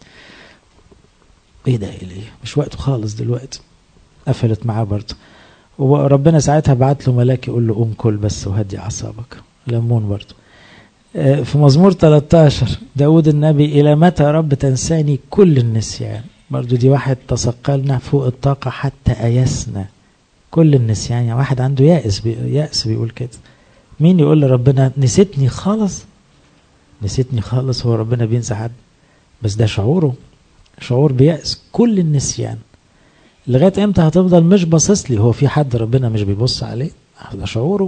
ايه ده ايه مش وقته خالص دلوقتي قفلت معاه برضه وربنا ساعتها بعت له ملاك يقول له قوم كل بس وهدي اعصابك ليمون برضه في مزمور 13 داود النبي إلى متى يا رب تنساني كل النسيان برضو دي واحد تثقلنا فوق الطاقة حتى أيسنا كل النسيان يعني واحد عنده يأس بي يأس بيقول كده مين يقول لربنا نسيتني خالص نسيتني خالص هو ربنا بينسى حد بس ده شعوره شعور بيأس كل النسيان لغاية امتى هتفضل مش باصص لي هو في حد ربنا مش بيبص عليه ده شعوره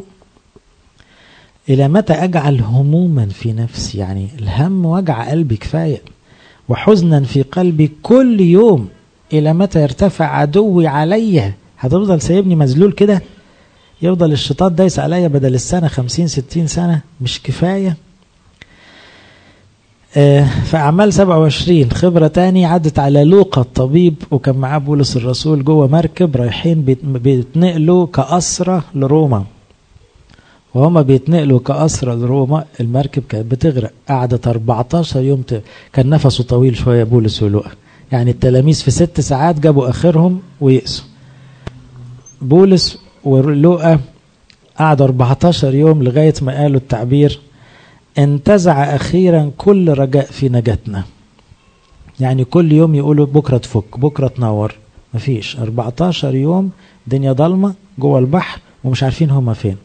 إلى متى أجعل هموما في نفسي يعني الهم وجع قلبي كفاية وحزنا في قلبي كل يوم إلى متى يرتفع عدوي علي هتفضل سايبني مذلول كده يفضل الشيطان دايس عليا بدل السنة خمسين ستين سنة مش كفاية آه في أعمال 27 خبرة تاني عدت على لوقا الطبيب وكان معاه بولس الرسول جوه مركب رايحين بيتنقلوا كأسرة لروما وهما بيتنقلوا كأسرى لروما المركب كانت بتغرق قعدت 14 يوم ت... كان نفسه طويل شوية بولس ولوقا يعني التلاميذ في ست ساعات جابوا آخرهم ويأسوا بولس ولوقا قعدوا 14 يوم لغاية ما قالوا التعبير انتزع أخيرا كل رجاء في نجاتنا يعني كل يوم يقولوا بكرة تفك بكرة تنور مفيش 14 يوم دنيا ضلمة جوه البحر ومش عارفين هما فين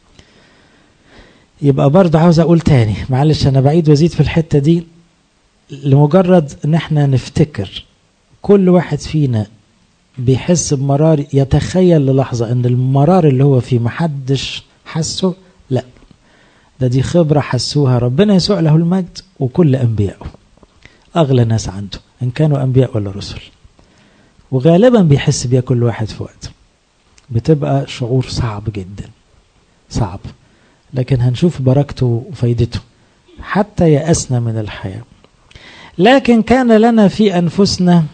يبقى برضه عاوز اقول تاني معلش انا بعيد وازيد في الحته دي لمجرد ان احنا نفتكر كل واحد فينا بيحس بمرار يتخيل للحظة ان المرار اللي هو فيه محدش حسه لا ده دي خبرة حسوها ربنا يسوع له المجد وكل أنبيائه أغلى ناس عنده إن كانوا أنبياء ولا رسل وغالبا بيحس بيها كل واحد في وقت بتبقى شعور صعب جدا صعب لكن هنشوف بركته وفايدته حتى يأسنا من الحياة لكن كان لنا في أنفسنا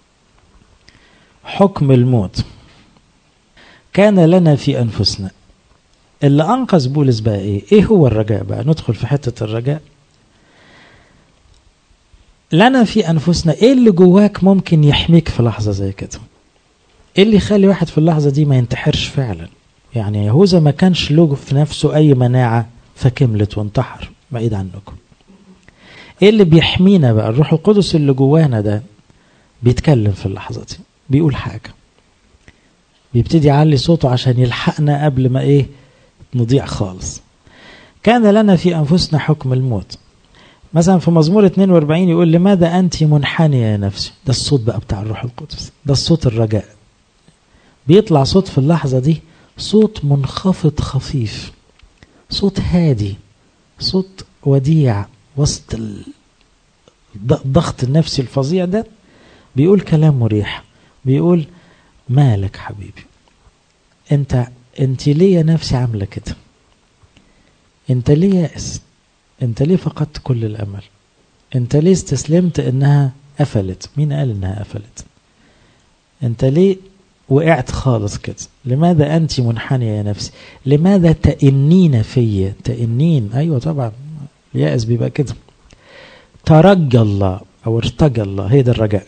حكم الموت كان لنا في أنفسنا اللي أنقذ بولس بقى إيه إيه هو الرجاء بقى ندخل في حتة الرجاء لنا في أنفسنا إيه اللي جواك ممكن يحميك في لحظة زي كده إيه اللي يخلي واحد في اللحظة دي ما ينتحرش فعلا يعني يهوذا ما كانش له في نفسه أي مناعة فكملت وانتحر بعيد عنكم ايه اللي بيحمينا بقى الروح القدس اللي جوانا ده بيتكلم في اللحظة دي بيقول حاجة بيبتدي يعلي صوته عشان يلحقنا قبل ما ايه نضيع خالص كان لنا في أنفسنا حكم الموت مثلا في مزمور 42 يقول لماذا أنت منحنية يا نفسي ده الصوت بقى بتاع الروح القدس ده الصوت الرجاء بيطلع صوت في اللحظة دي صوت منخفض خفيف صوت هادي صوت وديع وسط الضغط النفسي الفظيع ده بيقول كلام مريح بيقول مالك حبيبي انت انت ليه يا نفسي عامله كده انت ليه يائس انت ليه فقدت كل الامل انت ليه استسلمت انها قفلت مين قال انها قفلت انت ليه وقعت خالص كده لماذا انت منحنيه يا نفسي لماذا تئنين في تئنين ايوه طبعا اليأس بيبقى كده ترجى الله او ارتجى الله هي ده الرجاء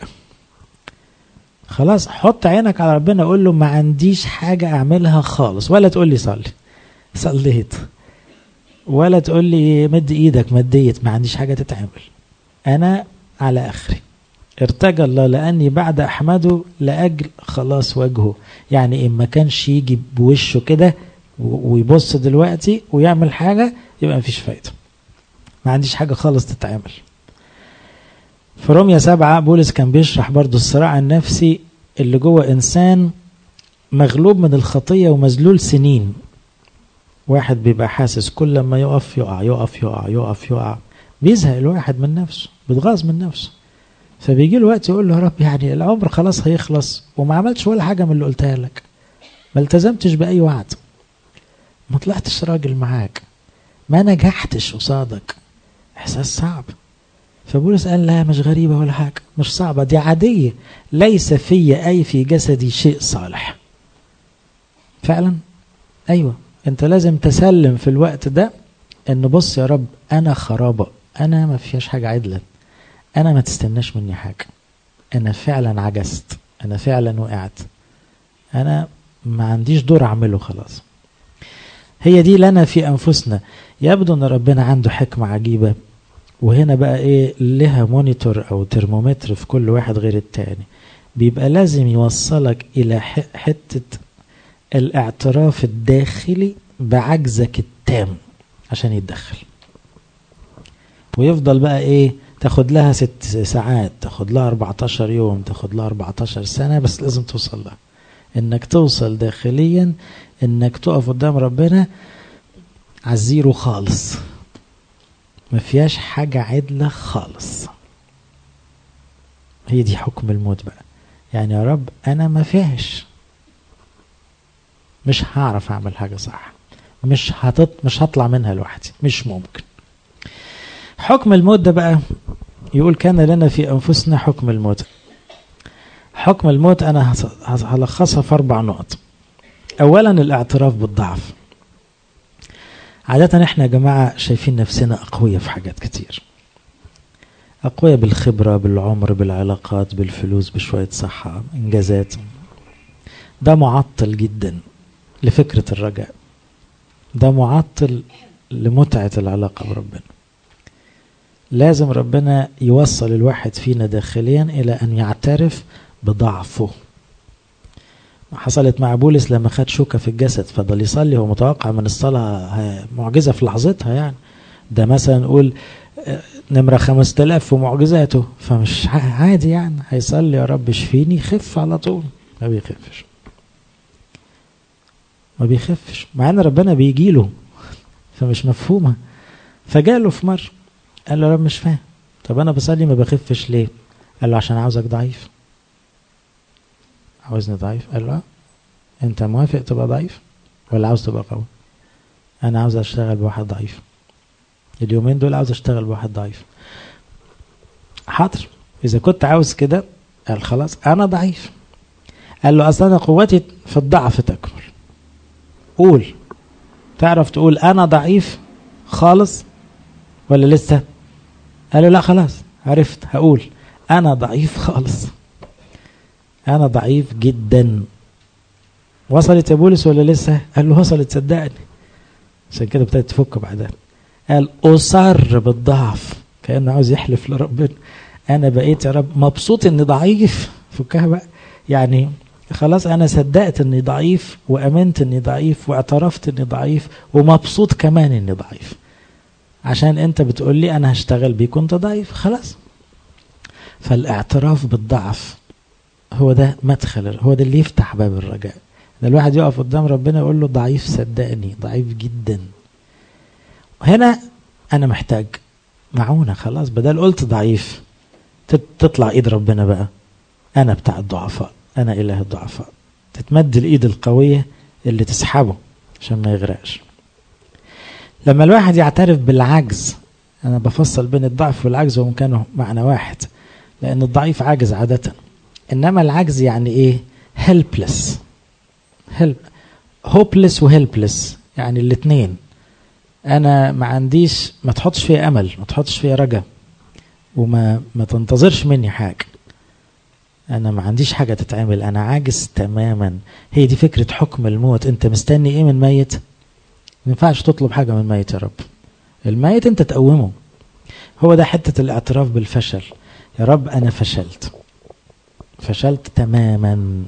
خلاص حط عينك على ربنا قول له ما عنديش حاجة أعملها خالص ولا تقول لي صلي صليت ولا تقول لي مد إيدك مديت ما عنديش حاجة تتعمل أنا على آخري ارتجى الله لأني بعد أحمده لأجل خلاص وجهه يعني إن ما كانش يجي بوشه كده ويبص دلوقتي ويعمل حاجة يبقى مفيش فايدة ما عنديش حاجة خالص تتعمل في روميا سبعة بولس كان بيشرح برضو الصراع النفسي اللي جوه إنسان مغلوب من الخطية ومذلول سنين واحد بيبقى حاسس كل ما يقف يقع يقف يقع يقف يقع بيزهق الواحد من نفسه بيتغاظ من نفسه فبيجي له وقت يقول له يا رب يعني العمر خلاص هيخلص وما عملتش ولا حاجة من اللي قلتها لك ما التزمتش بأي وعد ما طلعتش راجل معاك ما نجحتش قصادك إحساس صعب فبولس قال لا مش غريبة ولا حاجة مش صعبة دي عادية ليس في أي في جسدي شيء صالح فعلا أيوة أنت لازم تسلم في الوقت ده أن بص يا رب أنا خرابة أنا ما فيهاش حاجة عدلة أنا ما تستناش مني حاجة أنا فعلا عجزت أنا فعلا وقعت أنا ما عنديش دور أعمله خلاص هي دي لنا في أنفسنا يبدو أن ربنا عنده حكمة عجيبة وهنا بقى ايه لها مونيتور او ترمومتر في كل واحد غير التاني بيبقى لازم يوصلك الى حتة الاعتراف الداخلي بعجزك التام عشان يتدخل ويفضل بقى ايه تاخد لها ست ساعات تاخد لها 14 يوم تاخد لها 14 سنة بس لازم توصل لها انك توصل داخليا انك تقف قدام ربنا على الزيرو خالص ما فيهاش حاجة عدلة خالص هي دي حكم الموت بقى يعني يا رب أنا ما فيهاش مش هعرف أعمل حاجة صح مش هتط... مش هطلع منها لوحدي مش ممكن حكم الموت ده بقى يقول كان لنا في أنفسنا حكم الموت حكم الموت أنا هلخصها في أربع نقط أولا الاعتراف بالضعف عادة احنا يا جماعة شايفين نفسنا أقوياء في حاجات كتير أقوياء بالخبرة بالعمر بالعلاقات بالفلوس بشوية صحة إنجازات ده معطل جدا لفكرة الرجاء ده معطل لمتعة العلاقة بربنا لازم ربنا يوصل الواحد فينا داخليا إلى أن يعترف بضعفه حصلت مع بولس لما خد شوكة في الجسد فضل يصلي هو متوقع من الصلاة معجزة في لحظتها يعني ده مثلا نقول نمرة خمس تلاف في معجزاته فمش عادي يعني هيصلي يا رب اشفيني خف على طول ما بيخفش ما بيخفش مع ان ربنا بيجي له فمش مفهومه فجاله في مره قال له رب مش فاهم طب انا بصلي ما بخفش ليه قال له عشان عاوزك ضعيف عاوزني ضعيف قال له انت موافق تبقى ضعيف ولا عاوز تبقى قوي انا عاوز اشتغل بواحد ضعيف اليومين دول عاوز اشتغل بواحد ضعيف حاضر اذا كنت عاوز كده قال خلاص انا ضعيف قال له اصل انا قوتي في الضعف تكمل قول تعرف تقول انا ضعيف خالص ولا لسه قال له لا خلاص عرفت هقول انا ضعيف خالص انا ضعيف جدا وصلت يا بولس ولا لسه قال له وصلت صدقني عشان كده ابتدت تفك بعدها قال اصر بالضعف كانه عاوز يحلف لربنا انا بقيت يا رب مبسوط اني ضعيف فكها بقى يعني خلاص انا صدقت اني ضعيف وامنت اني ضعيف واعترفت اني ضعيف ومبسوط كمان اني ضعيف عشان انت بتقول لي انا هشتغل بيك وانت ضعيف خلاص فالاعتراف بالضعف هو ده مدخل هو ده اللي يفتح باب الرجاء ده الواحد يقف قدام ربنا يقول له ضعيف صدقني ضعيف جدا هنا انا محتاج معونة خلاص بدل قلت ضعيف تطلع ايد ربنا بقى انا بتاع الضعفاء انا اله الضعفاء تتمد الايد القوية اللي تسحبه عشان ما يغرقش لما الواحد يعترف بالعجز انا بفصل بين الضعف والعجز وهم كانوا معنى واحد لان الضعيف عاجز عادة انما العجز يعني ايه helpless help hopeless وhelpless يعني الاثنين انا ما عنديش ما تحطش فيها امل ما تحطش فيها رجا وما ما تنتظرش مني حاجه انا ما عنديش حاجه تتعمل انا عاجز تماما هي دي فكره حكم الموت انت مستني ايه من ميت ما ينفعش تطلب حاجه من ميت يا رب الميت انت تقومه هو ده حته الاعتراف بالفشل يا رب انا فشلت فشلت تماما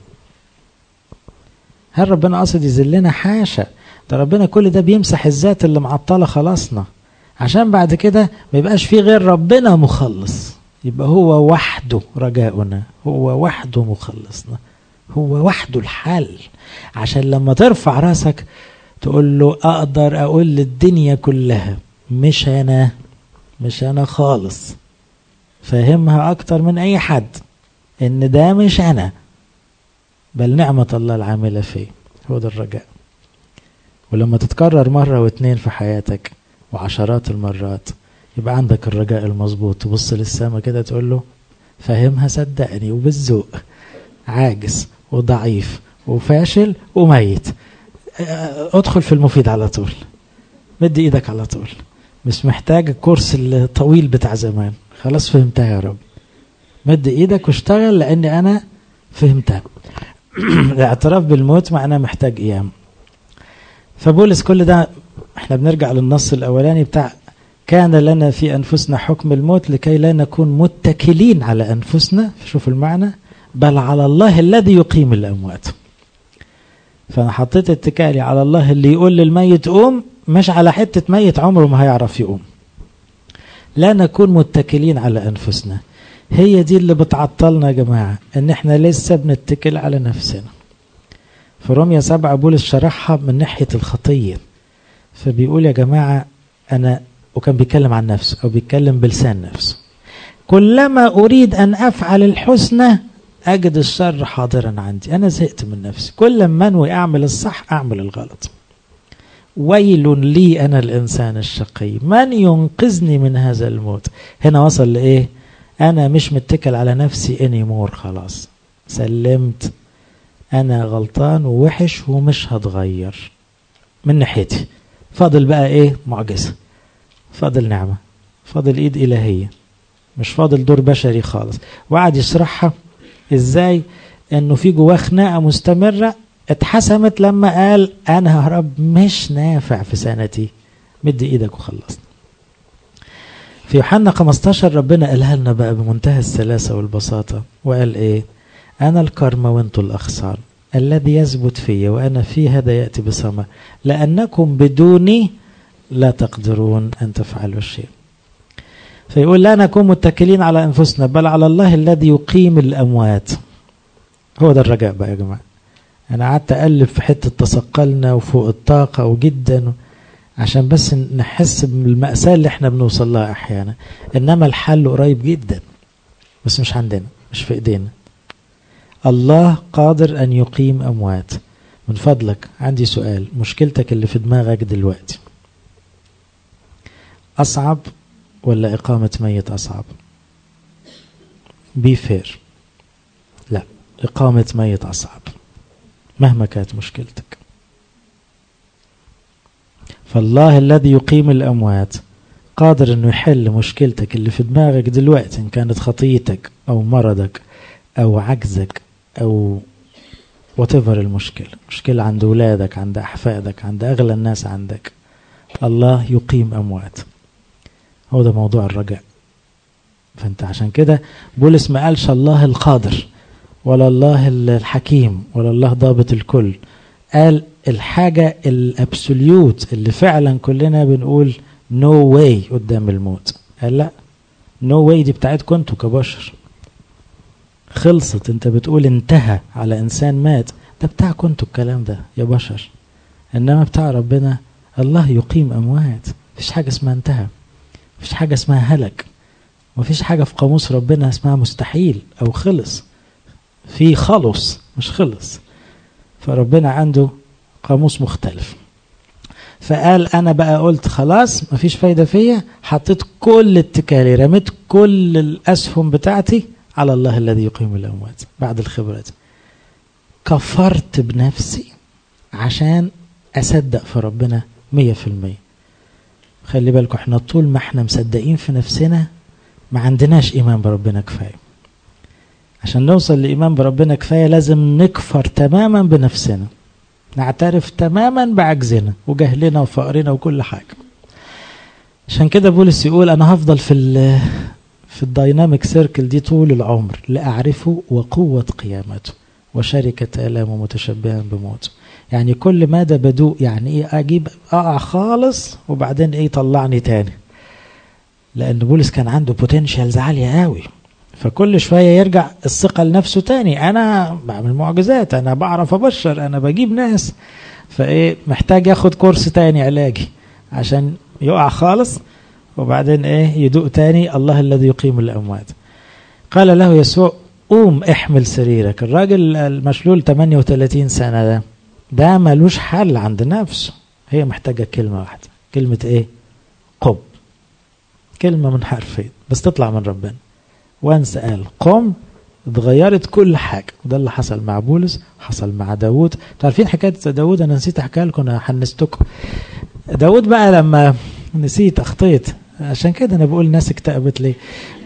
هل ربنا قصد يذلنا حاشا ده ربنا كل ده بيمسح الذات اللي معطله خلاصنا عشان بعد كده ما يبقاش في غير ربنا مخلص يبقى هو وحده رجاؤنا هو وحده مخلصنا هو وحده الحل عشان لما ترفع راسك تقول له اقدر اقول للدنيا كلها مش انا مش انا خالص فاهمها اكتر من اي حد ان ده مش انا بل نعمة الله العاملة فيه هو ده الرجاء ولما تتكرر مرة واتنين في حياتك وعشرات المرات يبقى عندك الرجاء المظبوط تبص للسما كده تقول له فاهمها صدقني وبالذوق عاجز وضعيف وفاشل وميت ادخل في المفيد على طول مد ايدك على طول مش محتاج الكورس الطويل بتاع زمان خلاص فهمتها يا رب مد ايدك واشتغل لاني انا فهمتها الاعتراف بالموت معناه محتاج ايام فبولس كل ده احنا بنرجع للنص الاولاني بتاع كان لنا في انفسنا حكم الموت لكي لا نكون متكلين على انفسنا شوف المعنى بل على الله الذي يقيم الاموات فانا حطيت اتكالي على الله اللي يقول للميت قوم مش على حته ميت عمره ما هيعرف يقوم لا نكون متكلين على انفسنا هي دي اللي بتعطلنا يا جماعه ان احنا لسه بنتكل على نفسنا في روميا سبعة بولس شرحها من ناحية الخطية فبيقول يا جماعة أنا وكان بيتكلم عن نفسه أو بيتكلم بلسان نفسه كلما أريد أن أفعل الحسنى أجد الشر حاضرا عندي أنا زهقت من نفسي كل ما أنوي أعمل الصح أعمل الغلط ويل لي أنا الإنسان الشقي من ينقذني من هذا الموت هنا وصل لإيه أنا مش متكل على نفسي اني مور خلاص سلمت انا غلطان ووحش ومش هتغير من ناحيتي فاضل بقى ايه معجزه فاضل نعمه فاضل ايد الهيه مش فاضل دور بشري خالص وقعد يشرحها ازاي انه في جواه خناقه مستمره اتحسمت لما قال انا يا رب مش نافع في سنتي مد ايدك وخلصنا في يوحنا 15 ربنا قالها لنا بقى بمنتهى السلاسه والبساطه وقال ايه أنا الكرم وأنتم الأغصان الذي يثبت في وأنا فيه هذا يأتي بثمر لأنكم بدوني لا تقدرون أن تفعلوا شيء فيقول لا نكون متكلين على أنفسنا بل على الله الذي يقيم الأموات هو ده الرجاء بقى يا جماعة أنا قعدت أقلب في حتة تثقلنا وفوق الطاقة وجدا عشان بس نحس بالمأساة اللي احنا بنوصل لها أحيانا إنما الحل قريب جدا بس مش عندنا مش في إيدينا الله قادر أن يقيم أموات من فضلك عندي سؤال مشكلتك اللي في دماغك دلوقتي أصعب ولا إقامة ميت أصعب بي فير لا إقامة ميت أصعب مهما كانت مشكلتك فالله الذي يقيم الأموات قادر أنه يحل مشكلتك اللي في دماغك دلوقتي إن كانت خطيتك أو مرضك أو عجزك أو whatever المشكلة مشكلة عند أولادك عند أحفادك عند أغلى الناس عندك الله يقيم أموات هو ده موضوع الرجاء فأنت عشان كده بولس ما قالش الله القادر ولا الله الحكيم ولا الله ضابط الكل قال الحاجة الابسوليوت اللي فعلا كلنا بنقول نو no واي قدام الموت قال لا نو no واي دي بتاعتكم انتوا كبشر خلصت انت بتقول انتهى على انسان مات ده بتاعكم انتوا الكلام ده يا بشر انما بتاع ربنا الله يقيم اموات مفيش حاجه اسمها انتهى مفيش حاجه اسمها هلك مفيش حاجه في قاموس ربنا اسمها مستحيل او خلص في خلص مش خلص فربنا عنده قاموس مختلف فقال انا بقى قلت خلاص مفيش فايده فيا حطيت كل اتكالي رميت كل الاسهم بتاعتي على الله الذي يقيم الاموات بعد الخبره دي كفرت بنفسي عشان اصدق في ربنا مية في المية خلي بالكم احنا طول ما احنا مصدقين في نفسنا ما عندناش ايمان بربنا كفايه عشان نوصل لايمان بربنا كفايه لازم نكفر تماما بنفسنا نعترف تماما بعجزنا وجهلنا وفقرنا وكل حاجه عشان كده بولس يقول انا هفضل في في الدايناميك سيركل دي طول العمر لاعرفه وقوه قيامته وشركه الامه متشبها بموته يعني كل مدى بدوق يعني ايه اجيب اقع خالص وبعدين ايه يطلعني تاني لان بولس كان عنده بوتنشالز عاليه قوي فكل شويه يرجع الثقه لنفسه تاني انا بعمل معجزات انا بعرف ابشر انا بجيب ناس فايه محتاج ياخد كورس تاني علاجي عشان يقع خالص وبعدين ايه يدوق تاني الله الذي يقيم الاموات قال له يسوع قوم احمل سريرك الراجل المشلول 38 سنه ده ده ملوش حل عند نفسه هي محتاجه كلمه واحده كلمه ايه قم كلمه من حرفين بس تطلع من ربنا وانس قال قم اتغيرت كل حاجة وده اللي حصل مع بولس حصل مع داود عارفين حكاية داود أنا نسيت أحكيها لكم أنا حنستكم داود بقى لما نسيت أخطيت عشان كده أنا بقول الناس اكتئبت ليه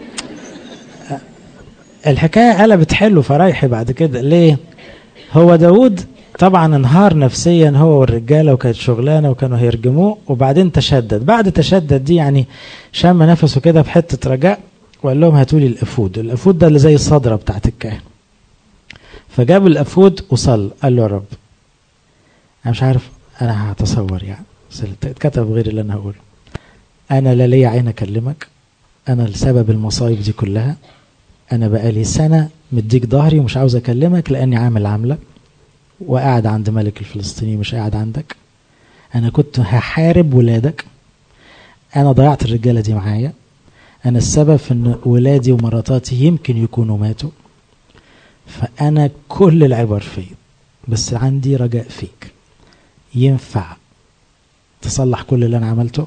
الحكاية قلبت حلو فرايحي بعد كده ليه هو داود طبعا انهار نفسيا هو والرجالة وكانت شغلانة وكانوا هيرجموه وبعدين تشدد بعد تشدد دي يعني شم نفسه كده بحتة رجاء وقال لهم هاتوا لي الافود الافود ده اللي زي الصدره بتاعت الكاهن فجاب الافود وصل قال له يا رب انا مش عارف انا هتصور يعني بس اتكتب غير اللي انا هقوله انا لا ليا عين اكلمك انا السبب المصايب دي كلها انا بقالي سنه مديك ظهري ومش عاوز اكلمك لاني عامل عامله وقاعد عند ملك الفلسطيني مش قاعد عندك انا كنت هحارب ولادك انا ضيعت الرجاله دي معايا أنا السبب في أن ولادي ومراتاتي يمكن يكونوا ماتوا فأنا كل العبر فيه بس عندي رجاء فيك ينفع تصلح كل اللي أنا عملته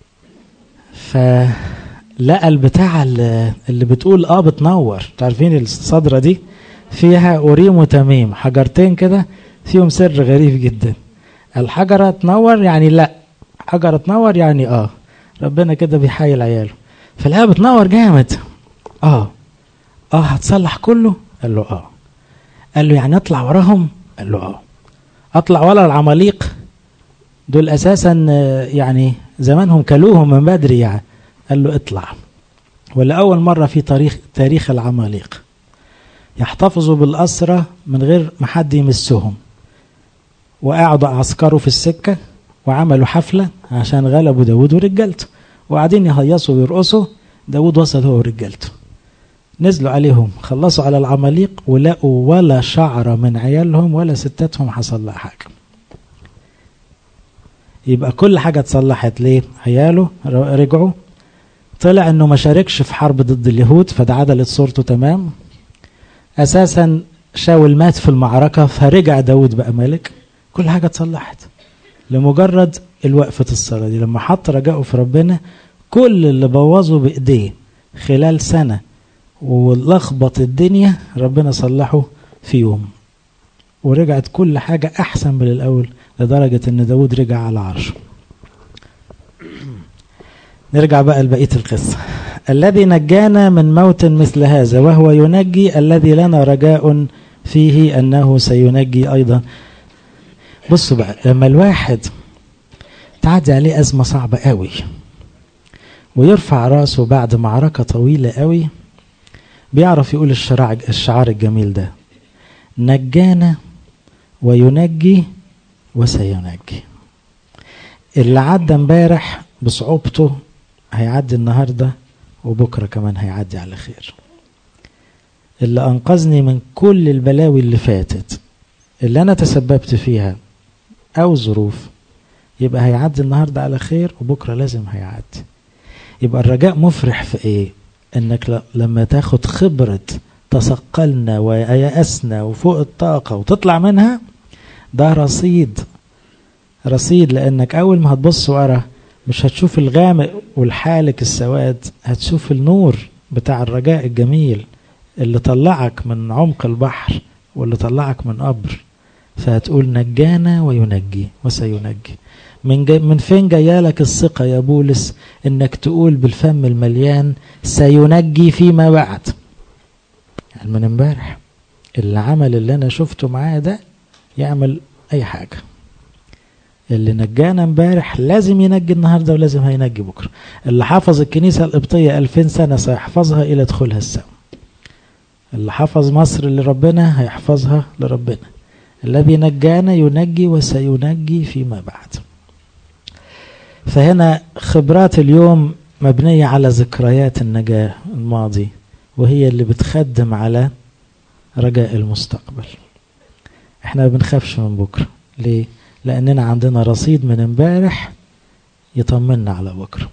فلقى البتاع اللي بتقول اه بتنور تعرفين الصدرة دي فيها أوريم وتميم حجرتين كده فيهم سر غريب جدا الحجرة تنور يعني لا حجرة تنور يعني اه ربنا كده بيحايل عياله فالآية بتنور جامد اه اه هتصلح كله قال له اه قال له يعني اطلع وراهم قال له اه اطلع ورا العماليق دول اساسا يعني زمانهم كلوهم من بدري يعني قال له اطلع ولاول مره في تاريخ تاريخ العماليق يحتفظوا بالأسرة من غير ما حد يمسهم وقعدوا عسكروا في السكة وعملوا حفلة عشان غلبوا داود ورجالته وقاعدين يهيصوا ويرقصوا داود وصل هو ورجالته نزلوا عليهم خلصوا على العماليق ولقوا ولا شعرة من عيالهم ولا ستاتهم حصل لها حاجة يبقى كل حاجة اتصلحت ليه عياله رجعوا طلع انه ما شاركش في حرب ضد اليهود فده عدلت صورته تمام اساسا شاول مات في المعركة فرجع داود بقى ملك كل حاجة اتصلحت لمجرد الوقفة الصلاة دي لما حط رجائه في ربنا كل اللي بوظه بإيديه خلال سنة ولخبط الدنيا ربنا صلحه في يوم ورجعت كل حاجة أحسن من الأول لدرجة أن داود رجع على عرشه نرجع بقى لبقية القصة الذي نجانا من موت مثل هذا وهو ينجي الذي لنا رجاء فيه أنه سينجي أيضا بصوا بقى لما الواحد تعدي عليه أزمة صعبة قوي ويرفع راسه بعد معركة طويلة قوي بيعرف يقول الشرع الشعار الجميل ده نجانا وينجي وسينجي اللي عدى امبارح بصعوبته هيعدي النهارده وبكره كمان هيعدي على خير اللي انقذني من كل البلاوي اللي فاتت اللي انا تسببت فيها او ظروف يبقى هيعدي النهارده على خير وبكره لازم هيعدي يبقى الرجاء مفرح في ايه انك لما تاخد خبرة تثقلنا ويأسنا وفوق الطاقة وتطلع منها ده رصيد رصيد لانك اول ما هتبص ورا مش هتشوف الغامق والحالك السواد هتشوف النور بتاع الرجاء الجميل اللي طلعك من عمق البحر واللي طلعك من قبر فهتقول نجانا وينجي وسينجي من, جاي من فين جايالك الثقة يا بولس انك تقول بالفم المليان سينجي فيما بعد يعني من امبارح اللي عمل اللي انا شفته معاه ده يعمل اي حاجة اللي نجانا امبارح لازم ينجي النهارده ولازم هينجي بكره اللي حفظ الكنيسه القبطيه 2000 سنه سيحفظها الى دخولها السماء اللي حفظ مصر لربنا هيحفظها لربنا الذي نجانا ينجي وسينجي فيما بعد فهنا خبرات اليوم مبنيه على ذكريات النجاه الماضي وهي اللي بتخدم على رجاء المستقبل احنا ما بنخافش من بكره ليه لأننا عندنا رصيد من امبارح يطمنا على بكرة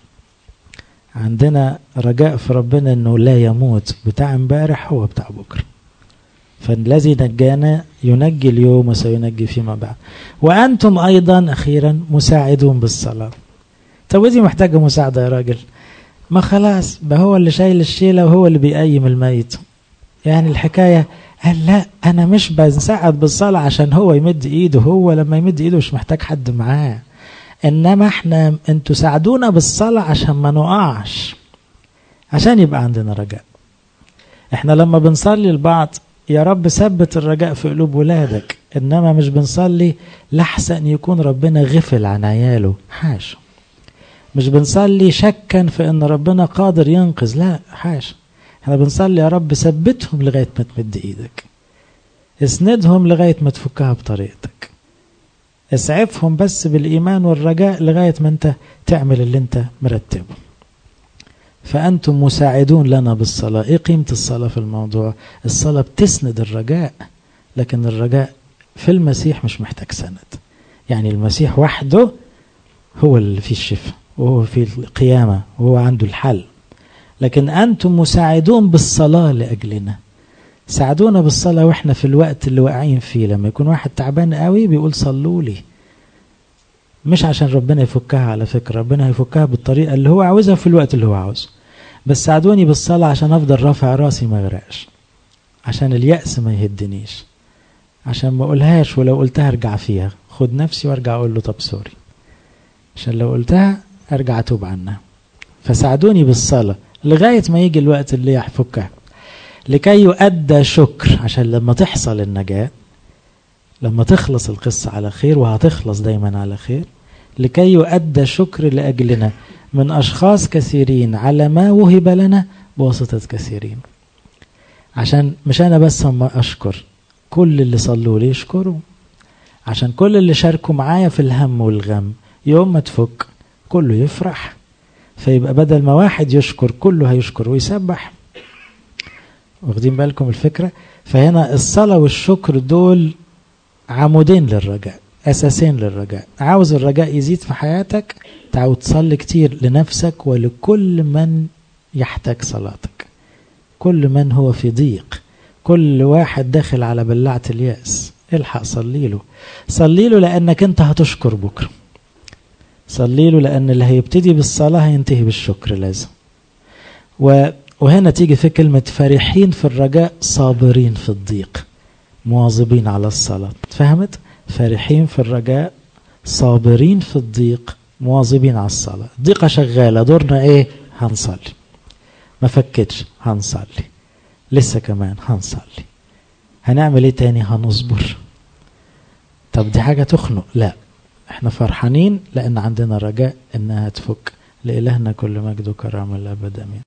عندنا رجاء في ربنا انه لا يموت بتاع امبارح هو بتاع بكرة فالذي نجانا ينجي اليوم وسينجي فيما بعد وأنتم أيضا أخيرا مساعدون بالصلاة طب ودي محتاجة مساعدة يا راجل ما خلاص بقى هو اللي شايل الشيلة وهو اللي بيقيم الميت يعني الحكاية قال لا انا مش بنساعد بالصلاة عشان هو يمد ايده هو لما يمد ايده مش محتاج حد معاه انما احنا انتوا ساعدونا بالصلاة عشان ما نقعش عشان يبقى عندنا رجاء احنا لما بنصلي لبعض يا رب ثبت الرجاء في قلوب ولادك انما مش بنصلي لحسن يكون ربنا غفل عن عياله حاش مش بنصلي شكا في ان ربنا قادر ينقذ لا حاش احنا بنصلي يا رب ثبتهم لغايه ما تمد ايدك اسندهم لغايه ما تفكها بطريقتك اسعفهم بس بالايمان والرجاء لغايه ما انت تعمل اللي انت مرتبه فانتم مساعدون لنا بالصلاه ايه قيمه الصلاه في الموضوع الصلاه بتسند الرجاء لكن الرجاء في المسيح مش محتاج سند يعني المسيح وحده هو اللي فيه الشفاء وهو في القيامه وهو عنده الحل لكن أنتم مساعدون بالصلاة لأجلنا ساعدونا بالصلاة وإحنا في الوقت اللي واقعين فيه لما يكون واحد تعبان قوي بيقول صلوا لي مش عشان ربنا يفكها على فكرة ربنا هيفكها بالطريقة اللي هو عاوزها في الوقت اللي هو عاوزه بس ساعدوني بالصلاة عشان أفضل رافع راسي ما اغرقش عشان اليأس ما يهدنيش عشان ما أقولهاش ولو قلتها أرجع فيها خد نفسي وأرجع أقول له طب سوري عشان لو قلتها أرجع أتوب عنها فساعدوني بالصلاة لغاية ما يجي الوقت اللي يحفكها لكي يؤدى شكر عشان لما تحصل النجاة لما تخلص القصة على خير وهتخلص دايما على خير لكي يؤدى شكر لأجلنا من أشخاص كثيرين على ما وهب لنا بواسطة كثيرين عشان مش أنا بس هم أشكر كل اللي صلوا لي يشكروا عشان كل اللي شاركوا معايا في الهم والغم يوم ما تفك كله يفرح فيبقى بدل ما واحد يشكر كله هيشكر ويسبح واخدين بالكم الفكرة فهنا الصلاة والشكر دول عمودين للرجاء أساسين للرجاء عاوز الرجاء يزيد في حياتك تعود تصلي كتير لنفسك ولكل من يحتاج صلاتك كل من هو في ضيق كل واحد داخل على بلعة اليأس الحق صلي له صلي له لأنك أنت هتشكر بكرة صلي له لأن اللي هيبتدي بالصلاة هينتهي بالشكر لازم و وهنا تيجي في كلمة فرحين في الرجاء صابرين في الضيق مواظبين على الصلاة فهمت؟ فرحين في الرجاء صابرين في الضيق مواظبين على الصلاة ضيقة شغالة دورنا ايه؟ هنصلي ما فكتش هنصلي لسه كمان هنصلي هنعمل ايه تاني هنصبر طب دي حاجة تخنق لا احنا فرحانين لان عندنا رجاء انها تفك لإلهنا كل مجد وكرامة الأبد أمين